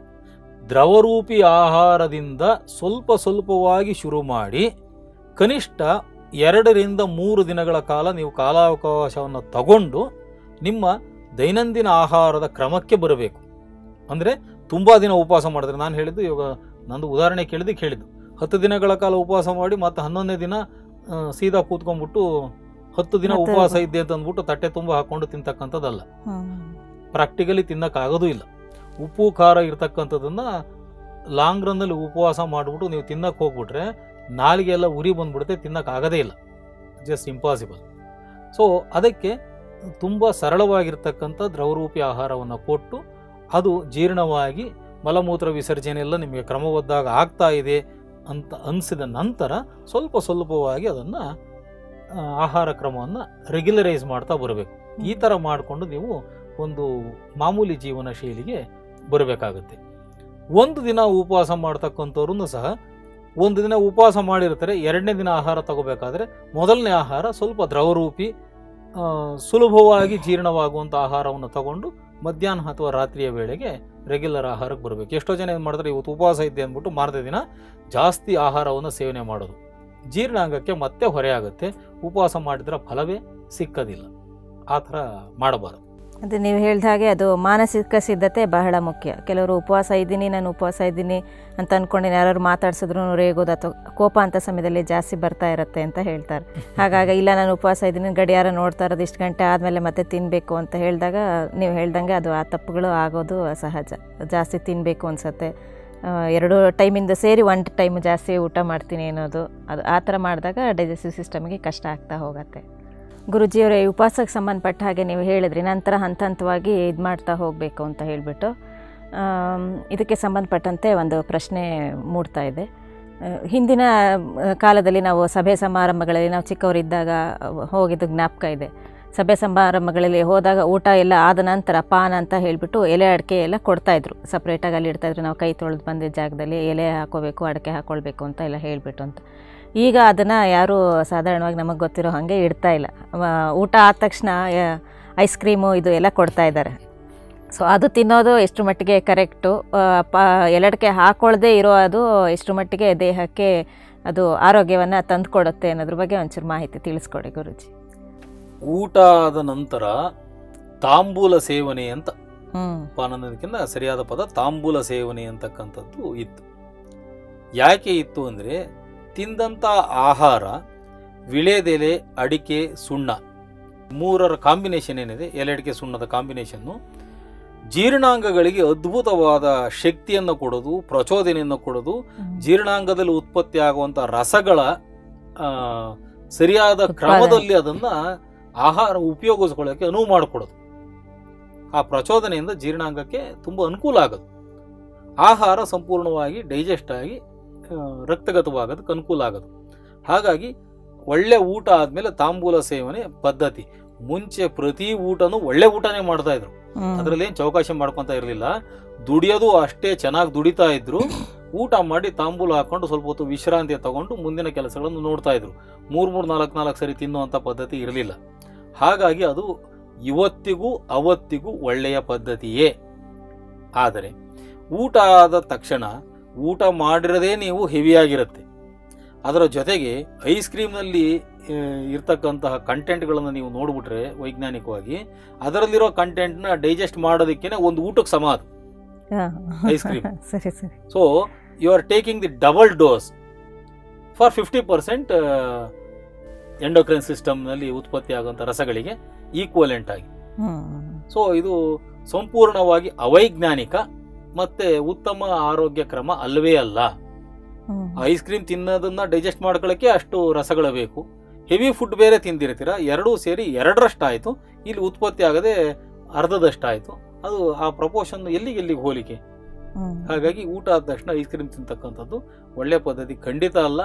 ದ್ರವರೂಪಿ ಆಹಾರದಿಂದ ಸ್ವಲ್ಪ ಸ್ವಲ್ಪವಾಗಿ ಶುರು ಮಾಡಿ ಕನಿಷ್ಠ ಎರಡರಿಂದ ಮೂರು ದಿನಗಳ ಕಾಲ ನೀವು ಕಾಲಾವಕಾಶವನ್ನು ತಗೊಂಡು ನಿಮ್ಮ ದೈನಂದಿನ ಆಹಾರದ ಕ್ರಮಕ್ಕೆ ಬರಬೇಕು ಅಂದರೆ ತುಂಬ ದಿನ ಉಪವಾಸ ಮಾಡಿದ್ರೆ ನಾನು ಹೇಳಿದ್ದು ಇವಾಗ ನಂದು ಉದಾಹರಣೆ ಕೇಳಿದ್ದಕ್ಕೆ ಹೇಳಿದ್ದು ಹತ್ತು ದಿನಗಳ ಕಾಲ ಉಪವಾಸ ಮಾಡಿ ಮತ್ತು ಹನ್ನೊಂದನೇ ದಿನ ಆ, ಸೀದಾ ಕೂತ್ಕೊಂಡ್ಬಿಟ್ಟು ಹತ್ತು ದಿನ ಮತ್ತೆ- ಉಪವಾಸ ಇದ್ದೆ ಅಂತ ಅಂದ್ಬಿಟ್ಟು ತಟ್ಟೆ ತುಂಬ ಹಾಕೊಂಡು ತಿಂತಕ್ಕಂಥದ್ದಲ್ಲ ಹ್ಮ್ ಪ್ರಾಕ್ಟಿಕಲಿ ತಿನ್ನಕ್ಕಾಗೋದು ಇಲ್ಲ ಉಪ್ಪು ಖಾರ ಇರ್ತಕ್ಕಂಥದ್ದನ್ನ ಲಾಂಗ್ ರನ್ನಲ್ಲಿ ಉಪವಾಸ ಮಾಡಿಬಿಟ್ಟು ನೀವು ತಿನ್ನಕ್ಕೆ ಹೋಗ್ಬಿಟ್ರೆ ನಾಲಿಗೆ ಎಲ್ಲ ಉರಿ ಬಂದ್ಬಿಡುತ್ತೆ ತಿನ್ನಕ್ಕಾಗದೇ ಇಲ್ಲ ಜಸ್ಟ್ ಇಂಪಾಸಿಬಲ್ ಸೊ ಅದಕ್ಕೆ ತುಂಬ ಸರಳವಾಗಿರ್ತಕ್ಕಂಥ ದ್ರವರೂಪಿ ಆಹಾರವನ್ನು ಕೊಟ್ಟು ಅದು ಜೀರ್ಣವಾಗಿ ಮಲಮೂತ್ರ ವಿಸರ್ಜನೆ ಎಲ್ಲ ನಿಮಗೆ ಕ್ರಮಬದ್ಧಾಗ ಆಗ್ತಾ ಇದೆ ಅಂತ ಅನಿಸಿದ ನಂತರ ಸ್ವಲ್ಪ ಸ್ವಲ್ಪವಾಗಿ ಅದನ್ನು ಆಹಾರ ಕ್ರಮವನ್ನು ರೆಗ್ಯುಲರೈಸ್ ಮಾಡ್ತಾ ಬರಬೇಕು ಈ ಥರ ಮಾಡಿಕೊಂಡು ನೀವು ಒಂದು ಮಾಮೂಲಿ ಜೀವನ ಶೈಲಿಗೆ ಬರಬೇಕಾಗುತ್ತೆ ಒಂದು ದಿನ ಉಪವಾಸ ಮಾಡ್ತಕ್ಕಂಥವ್ರೂ ಸಹ ಒಂದು ದಿನ ಉಪವಾಸ ಮಾಡಿರ್ತಾರೆ ಎರಡನೇ ದಿನ ಆಹಾರ ತಗೋಬೇಕಾದ್ರೆ ಮೊದಲನೇ ಆಹಾರ ಸ್ವಲ್ಪ ದ್ರವರೂಪಿ ಆ, ಸುಲಭವಾಗಿ ಜೀರ್ಣವಾಗುವಂಥ ಆಹಾರವನ್ನು ತಗೊಂಡು ಮಧ್ಯಾಹ್ನ ಅಥವಾ ರಾತ್ರಿಯ ವೇಳೆಗೆ ರೆಗ್ಯುಲರ್ ಆಹಾರಕ್ಕೆ ಬರಬೇಕು ಎಷ್ಟೋ ಜನ ಏನು ಮಾಡ್ತಾರೆ ಇವತ್ತು ಉಪವಾಸ ಇದ್ದೆ ಅಂದ್ಬಿಟ್ಟು ಮಾರನೇ ದಿನ ಜಾಸ್ತಿ ಆಹಾರವನ್ನು ಸೇವನೆ ಮಾಡೋದು ಜೀರ್ಣಾಂಗಕ್ಕೆ ಮತ್ತೆ ಹೊರೆ ಆಗುತ್ತೆ ಉಪವಾಸ ಮಾಡಿದ್ರೆ ಫಲವೇ ಸಿಕ್ಕದಿಲ್ಲ ಆ ಥರ ಮಾಡಬಾರದು ಅದು ನೀವು ಹೇಳಿದ ಹಾಗೆ ಅದು ಮಾನಸಿಕ ಸಿದ್ಧತೆ ಬಹಳ ಮುಖ್ಯ ಕೆಲವರು ಉಪವಾಸ ಇದ್ದೀನಿ ನಾನು ಉಪವಾಸ ಇದ್ದೀನಿ ಅಂತ ಅಂದ್ಕೊಂಡು ಯಾರು ಮಾತಾಡ್ಸಿದ್ರು ರೇಗೋದು ಅಥವಾ ಕೋಪ ಅಂತ ಸಮಯದಲ್ಲಿ ಜಾಸ್ತಿ ಬರ್ತಾ ಇರುತ್ತೆ ಅಂತ ಹೇಳ್ತಾರೆ ಹಾಗಾಗಿ ಇಲ್ಲ ನಾನು ಉಪವಾಸ ಇದ್ದೀನಿ ಗಡಿಯಾರ ನೋಡ್ತಾ ಇರೋದು ಇಷ್ಟು ಗಂಟೆ ಆದಮೇಲೆ ಮತ್ತೆ ತಿನ್ನಬೇಕು ಅಂತ ಹೇಳಿದಾಗ ನೀವು ಹೇಳ್ದಂಗೆ ಅದು ಆ ತಪ್ಪುಗಳು ಆಗೋದು ಸಹಜ ಜಾಸ್ತಿ ತಿನ್ನಬೇಕು ಅನ್ಸುತ್ತೆ ಆ, ಎರಡು ಟೈಮಿಂದ ಸೇರಿ ಒನ್ ಟೈಮ್ ಜಾಸ್ತಿ ಊಟ ಮಾಡ್ತೀನಿ ಅನ್ನೋದು ಅದು ಆ ಥರ ಮಾಡಿದಾಗ ಡೈಜೆಸ್ಟಿವ್ ಸಿಸ್ಟಮ್ಗೆ ಕಷ್ಟ ಆಗ್ತಾ ಹೋಗುತ್ತೆ ಗುರುಜಿಯವರೇ ಈ ಉಪವಾಸಕ್ಕೆ ಸಂಬಂಧಪಟ್ಟ ಹಾಗೆ ನೀವು ಹೇಳಿದ್ರಿ ನಂತರ ಹಂತ ಹಂತವಾಗಿ ಇದು ಮಾಡ್ತಾ ಹೋಗಬೇಕು ಅಂತ ಹೇಳಿಬಿಟ್ಟು ಆಮ್, ಇದಕ್ಕೆ ಸಂಬಂಧಪಟ್ಟಂತೆ ಒಂದು ಪ್ರಶ್ನೆ ಮೂಡ್ತಾ ಇದೆ ಆ, ಹಿಂದಿನ ಆ, ಕಾಲದಲ್ಲಿ ನಾವು ಸಭೆ ಸಮಾರಂಭಗಳಲ್ಲಿ ನಾವು ಚಿಕ್ಕವರಿದ್ದಾಗ ಹೋಗಿದ್ದು ಜ್ಞಾಪಕ ಇದೆ ಸಭೆ ಸಮಾರಂಭಗಳಲ್ಲಿ ಹೋದಾಗ ಊಟ ಎಲ್ಲ ಆದ ನಂತರ ಪಾನ್ ಅಂತ ಹೇಳಿಬಿಟ್ಟು ಎಲೆ ಅಡಿಕೆ ಎಲ್ಲ ಕೊಡ್ತಾಯಿದ್ರು ಸಪ್ರೇಟಾಗಿ ಅಲ್ಲಿ ಇಡ್ತಾಯಿದ್ರು ನಾವು ಕೈ ತೊಳೆದು ಬಂದಿದ್ದ ಜಾಗದಲ್ಲಿ ಎಲೆ ಹಾಕೋಬೇಕು ಅಡಿಕೆ ಹಾಕ್ಕೊಳ್ಬೇಕು ಅಂತ ಎಲ್ಲ ಹೇಳಿಬಿಟ್ಟು ಅಂತ ಈಗ ಅದನ್ನು ಯಾರೂ ಸಾಧಾರಣವಾಗಿ ನಮಗೆ ಗೊತ್ತಿರೋ ಹಾಗೆ ಇಡ್ತಾ ಇಲ್ಲ ವ- ಊಟ ಆದ ತಕ್ಷಣ ಐಸ್ ಕ್ರೀಮು ಇದು ಎಲ್ಲ ಕೊಡ್ತಾ ಇದ್ದಾರೆ ಸೊ ಅದು ತಿನ್ನೋದು ಎಷ್ಟು ಮಟ್ಟಿಗೆ ಕರೆಕ್ಟು ಪ ಎಲಡಿಕೆ ಹಾಕ್ಕೊಳ್ದೇ ಇರೋ ಅದು ಎಷ್ಟು ಮಟ್ಟಿಗೆ ದೇಹಕ್ಕೆ ಅದು ಆರೋಗ್ಯವನ್ನು ತಂದುಕೊಡುತ್ತೆ ಅನ್ನೋದ್ರ ಬಗ್ಗೆ ಒಂಚೂರು ಮಾಹಿತಿ ತಿಳಿಸ್ಕೊಡಿ ಗುರುಜಿ ಊಟ ಆದ ನಂತರ ತಾಂಬೂಲ ಸೇವನೆ ಅಂತ ಹ್ಞೂ ಪಾನ ಅನ್ನೋದಕ್ಕಿಂತ ಸರಿಯಾದ ಪದ ತಾಂಬೂಲ ಸೇವನೆ ಅಂತಕ್ಕಂಥದ್ದು ಇತ್ತು ಯಾಕೆ ಇತ್ತು ಅಂದರೆ ತಿಂದಂಥ ಆಹಾರ ವಿಳೆದೆಲೆ ಅಡಿಕೆ ಸುಣ್ಣ ಮೂರರ ಕಾಂಬಿನೇಷನ್ ಏನಿದೆ ಎಲೆ ಅಡಿಕೆ ಸುಣ್ಣದ ಕಾಂಬಿನೇಷನ್ನು ಜೀರ್ಣಾಂಗಗಳಿಗೆ ಅದ್ಭುತವಾದ ಶಕ್ತಿಯನ್ನು ಕೊಡೋದು ಪ್ರಚೋದನೆಯನ್ನು ಕೊಡೋದು ಜೀರ್ಣಾಂಗದಲ್ಲಿ ಉತ್ಪತ್ತಿ ಆಗುವಂಥ ರಸಗಳ ಆ, ಸರಿಯಾದ ಉತ್ಪಾದನೆ. ಕ್ರಮದಲ್ಲಿ ಅದನ್ನ ಆಹಾರ ಉಪಯೋಗಿಸ್ಕೊಳ್ಳೋಕೆ ಅನುವು ಮಾಡಿಕೊಡೋದು ಆ ಪ್ರಚೋದನೆಯಿಂದ ಜೀರ್ಣಾಂಗಕ್ಕೆ ತುಂಬ ಅನುಕೂಲ ಆಗೋದು ಆಹಾರ ಸಂಪೂರ್ಣವಾಗಿ ಡೈಜೆಸ್ಟ್ ಆಗಿ ಆ, ರಕ್ತಗತವಾಗೋದಕ್ಕೆ ಅನುಕೂಲ ಆಗೋದು ಹಾಗಾಗಿ ಒಳ್ಳೆ ಊಟ ಆದಮೇಲೆ ತಾಂಬೂಲ ಸೇವನೆ ಪದ್ಧತಿ ಮುಂಚೆ ಪ್ರತಿ ಊಟನೂ ಒಳ್ಳೆ ಊಟನೇ ಮಾಡ್ತಾ ಇದ್ರು ಅದರಲ್ಲಿ ಏನು ಚೌಕಾಶಿ ಮಾಡ್ಕೊತಾ ಇರಲಿಲ್ಲ ದುಡಿಯೋದು ಅಷ್ಟೇ ಚೆನ್ನಾಗಿ ದುಡಿತಾ ಇದ್ರು ಊಟ ಮಾಡಿ ತಾಂಬೂಲ ಹಾಕೊಂಡು ಸ್ವಲ್ಪ ಹೊತ್ತು ವಿಶ್ರಾಂತಿ ತಗೊಂಡು ಮುಂದಿನ ಕೆಲಸಗಳನ್ನು ನೋಡ್ತಾ ಇದ್ರು ಮೂರ್ ಮೂರ್ ನಾಲ್ಕು ನಾಲ್ಕು ಸರಿ ತಿನ್ನುವಂಥ ಪದ್ಧತಿ ಇರಲಿಲ್ಲ ಹಾಗಾಗಿ ಅದು ಇವತ್ತಿಗೂ ಅವತ್ತಿಗೂ ಒಳ್ಳೆಯ ಪದ್ಧತಿಯೇ ಆದರೆ ಊಟ ಆದ ತಕ್ಷಣ ಊಟ ಮಾಡಿರದೇ ನೀವು ಹೆವಿಯಾಗಿರುತ್ತೆ ಅದರ ಜೊತೆಗೆ ಐಸ್ ಕ್ರೀಮ್ನಲ್ಲಿ ಆ, ಇರ್ತಕ್ಕಂತಹ ಕಂಟೆಂಟ್ಗಳನ್ನು ನೀವು ನೋಡ್ಬಿಟ್ರೆ ವೈಜ್ಞಾನಿಕವಾಗಿ ಅದರಲ್ಲಿರೋ ಕಂಟೆಂಟ್ನ ಡೈಜೆಸ್ಟ್ ಮಾಡೋದಕ್ಕೇನೆ ಒಂದು ಊಟಕ್ಕೆ ಸಮ ಅದು ice cream. ಸರಿ ಸರಿ so you are taking the double dose for fifty percent endocrine ಸಿಸ್ಟಮ್ನಲ್ಲಿ ಉತ್ಪತ್ತಿ ಆಗುವಂಥ ರಸಗಳಿಗೆ ಈಕ್ವಲೆಂಟ್ ಆಗಿ ಹ್ಮ್ ಸೊ ಇದು ಸಂಪೂರ್ಣವಾಗಿ ಅವೈಜ್ಞಾನಿಕ ಮತ್ತೆ ಉತ್ತಮ ಆರೋಗ್ಯ ಕ್ರಮ ಅಲ್ಲವೇ ಅಲ್ಲ ಹ್ಮ್ ಐಸ್ ಕ್ರೀಮ್ ತಿನ್ನೋದನ್ನ ಡೈಜೆಸ್ಟ್ ಮಾಡ್ಕೊಳ್ಳೋಕ್ಕೆ ಅಷ್ಟು ರಸಗಳು ಬೇಕು ಹೆವಿ ಫುಡ್ ಬೇರೆ ತಿಂದಿರ್ತೀರ ಎರಡೂ ಸೇರಿ ಎರಡರಷ್ಟಾಯಿತು ಇಲ್ಲಿ ಉತ್ಪತ್ತಿ ಆಗದೆ ಅರ್ಧದಷ್ಟಾಯಿತು ಅದು ಆ ಪ್ರಪೋಷನ್ ಎಲ್ಲಿಗೆ ಎಲ್ಲಿಗೆ ಹೋಲಿಕೆ ಹ್ಮ್. ಹಾಗಾಗಿ ಊಟ ಆದ ತಕ್ಷಣ ಐಸ್ ಕ್ರೀಮ್ ತಿಂತಕ್ಕಂಥದ್ದು ಒಳ್ಳೆ ಪದ್ಧತಿ ಖಂಡಿತ ಅಲ್ಲ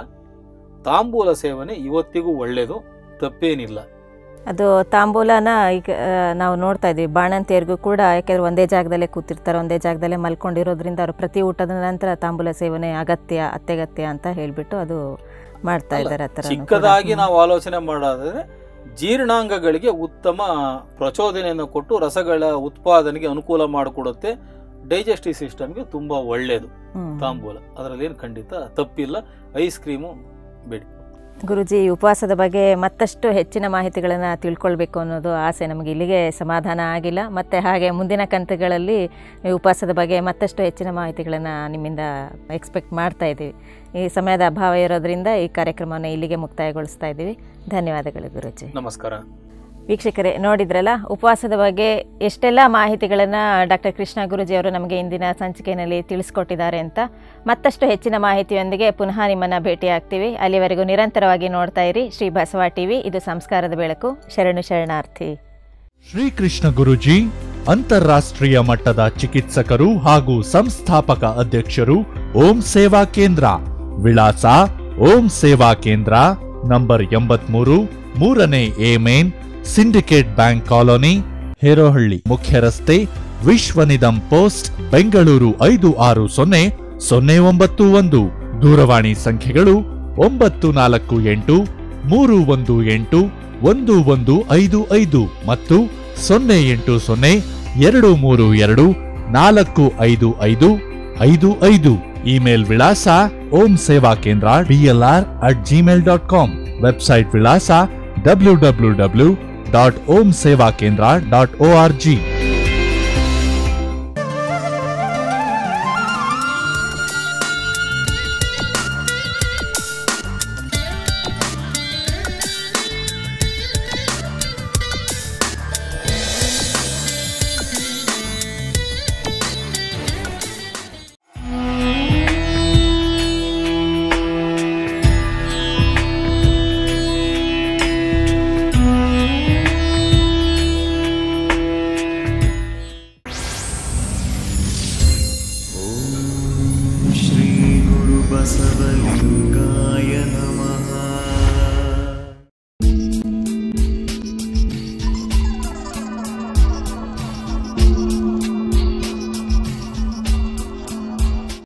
ತಾಂಬೂಲ ಸೇವನೆ ಇವತ್ತಿಗೂ ಒಳ್ಳೆಯದು ತಪ್ಪೇನಿಲ್ಲ ಅದು ತಾಂಬೂಲನ ಈಗ ಆ, ನಾವು ನೋಡ್ತಾ ಇದ್ವಿ ಬಾಣಂತಿಯರಿಗೂ ಕೂಡ ಯಾಕೆಂದ್ರೆ ಒಂದೇ ಜಾಗದಲ್ಲೇ ಕೂತಿರ್ತಾರೆ ಒಂದೇ ಜಾಗದಲ್ಲೇ ಮಲ್ಕೊಂಡಿರೋದ್ರಿಂದ ಅವರು ಪ್ರತಿ ಊಟದ ನಂತರ ತಾಂಬೂಲ ಸೇವನೆ ಅಗತ್ಯ ಅತ್ಯಗತ್ಯ ಅಂತ ಹೇಳ್ಬಿಟ್ಟು ಅದು ಮಾಡ್ತಾ ಅಲ್ಲ, ಇದ್ದಾರೆ ಆ ಥರನೂ ಕೂಡ. ಚಿಕ್ಕದಾಗಿ ಹ್ಮ್. ನಾವು ಆಲೋಚನೆ ಮಾಡೋದಾದ್ರೆ ಜೀರ್ಣಾಂಗಗಳಿಗೆ ಉತ್ತಮ ಪ್ರಚೋದನೆಯನ್ನು ಕೊಟ್ಟು ರಸಗಳ ಉತ್ಪಾದನೆಗೆ ಅನುಕೂಲ ಮಾಡಿಕೊಡುತ್ತೆ ಡೈಜೆಸ್ಟಿವ್ ಸಿಸ್ಟಮ್ಗೆ ತುಂಬಾ ಒಳ್ಳೆಯದು ಹ್ಮ್. ತಾಂಬೂಲ ಅದರಲ್ಲೇನು ಖಂಡಿತ ತಪ್ಪಿಲ್ಲ ಐಸ್ ಕ್ರೀಮು ಬೇಡಿ ಗುರುಜಿ ಈ ಉಪವಾಸದ ಬಗ್ಗೆ ಮತ್ತಷ್ಟು ಹೆಚ್ಚಿನ ಮಾಹಿತಿಗಳನ್ನು ತಿಳ್ಕೊಳ್ಬೇಕು ಅನ್ನೋದು ಆಸೆ ನಮಗೆ ಇಲ್ಲಿಗೆ ಸಮಾಧಾನ ಆಗಿಲ್ಲ ಮತ್ತು ಹಾಗೆ ಮುಂದಿನ ಕಂತುಗಳಲ್ಲಿ ಈ ಉಪವಾಸದ ಬಗ್ಗೆ ಮತ್ತಷ್ಟು ಹೆಚ್ಚಿನ ಮಾಹಿತಿಗಳನ್ನು ನಿಮ್ಮಿಂದ ಎಕ್ಸ್ಪೆಕ್ಟ್ ಮಾಡ್ತಾ ಇದ್ದೀವಿ ಈ ಸಮಯದ ಅಭಾವ ಇರೋದ್ರಿಂದ ಈ ಕಾರ್ಯಕ್ರಮವನ್ನು ಇಲ್ಲಿಗೆ ಮುಕ್ತಾಯಗೊಳಿಸ್ತಾ ಇದ್ದೀವಿ ಧನ್ಯವಾದಗಳು ಗುರುಜಿ ನಮಸ್ಕಾರ ವೀಕ್ಷಕರೇ ನೋಡಿದ್ರಲ್ಲ ಉಪವಾಸದ ಬಗ್ಗೆ ಎಷ್ಟೆಲ್ಲ ಮಾಹಿತಿಗಳನ್ನು ಡಾಕ್ಟರ್ ಕೃಷ್ಣ ಗುರುಜಿ ಅವರು ನಮಗೆ ಇಂದಿನ ಸಂಚಿಕೆಯಲ್ಲಿ ತಿಳಿಸ್ಕೊಟ್ಟಿದ್ದಾರೆ ಅಂತ ಮತ್ತಷ್ಟು ಹೆಚ್ಚಿನ ಮಾಹಿತಿಯೊಂದಿಗೆ ಪುನಃ ನಿಮ್ಮನ್ನು ಭೇಟಿಯಾಗ್ತೀವಿ ಅಲ್ಲಿವರೆಗೂ ನಿರಂತರವಾಗಿ ನೋಡ್ತಾ ಇರಿ ಶ್ರೀ ಬಸವ ಟಿವಿ ಇದು ಸಂಸ್ಕಾರದ ಬೆಳಕು ಶರಣು ಶರಣಾರ್ಥಿ ಶ್ರೀಕೃಷ್ಣ ಗುರುಜಿ ಅಂತಾರಾಷ್ಟ್ರೀಯ ಮಟ್ಟದ ಚಿಕಿತ್ಸಕರು ಹಾಗೂ ಸಂಸ್ಥಾಪಕ ಅಧ್ಯಕ್ಷರು ಓಂ ಸೇವಾ ಕೇಂದ್ರ ವಿಳಾಸ ಓಂ ಸೇವಾ ಕೇಂದ್ರ ನಂಬರ್ ಎಂಬತ್ಮೂರು ಮೂರನೇ A main Syndicate Bank colony Herohalli ಮುಖ್ಯ ರಸ್ತೆ ವಿಶ್ವನಿಧಂ ಪೋಸ್ಟ್ ಬೆಂಗಳೂರು ಐದು ಆರು ಸೊನ್ನೆ ಸೊನ್ನೆ ಒಂಬತ್ತು ಒಂದು ದೂರವಾಣಿ ಸಂಖ್ಯೆಗಳು ಒಂಬತ್ತು ನಾಲ್ಕು ಎಂಟು ಮೂರು ಒಂದು ಎಂಟು ಒಂದು ಒಂದು ಐದು ಐದು ಮತ್ತು ಸೊನ್ನೆ ಎಂಟು ಸೊನ್ನೆ ಎರಡು ಮೂರು ಎರಡು ನಾಲ್ಕು ಐದು ಐದು ಐದು ಐದು ಇಮೇಲ್ ವಿಳಾಸ Om Seva Kendra DLR at Gmail dot com website ವಿಳಾಸ W W W dot Om Seva Kendra dot O R G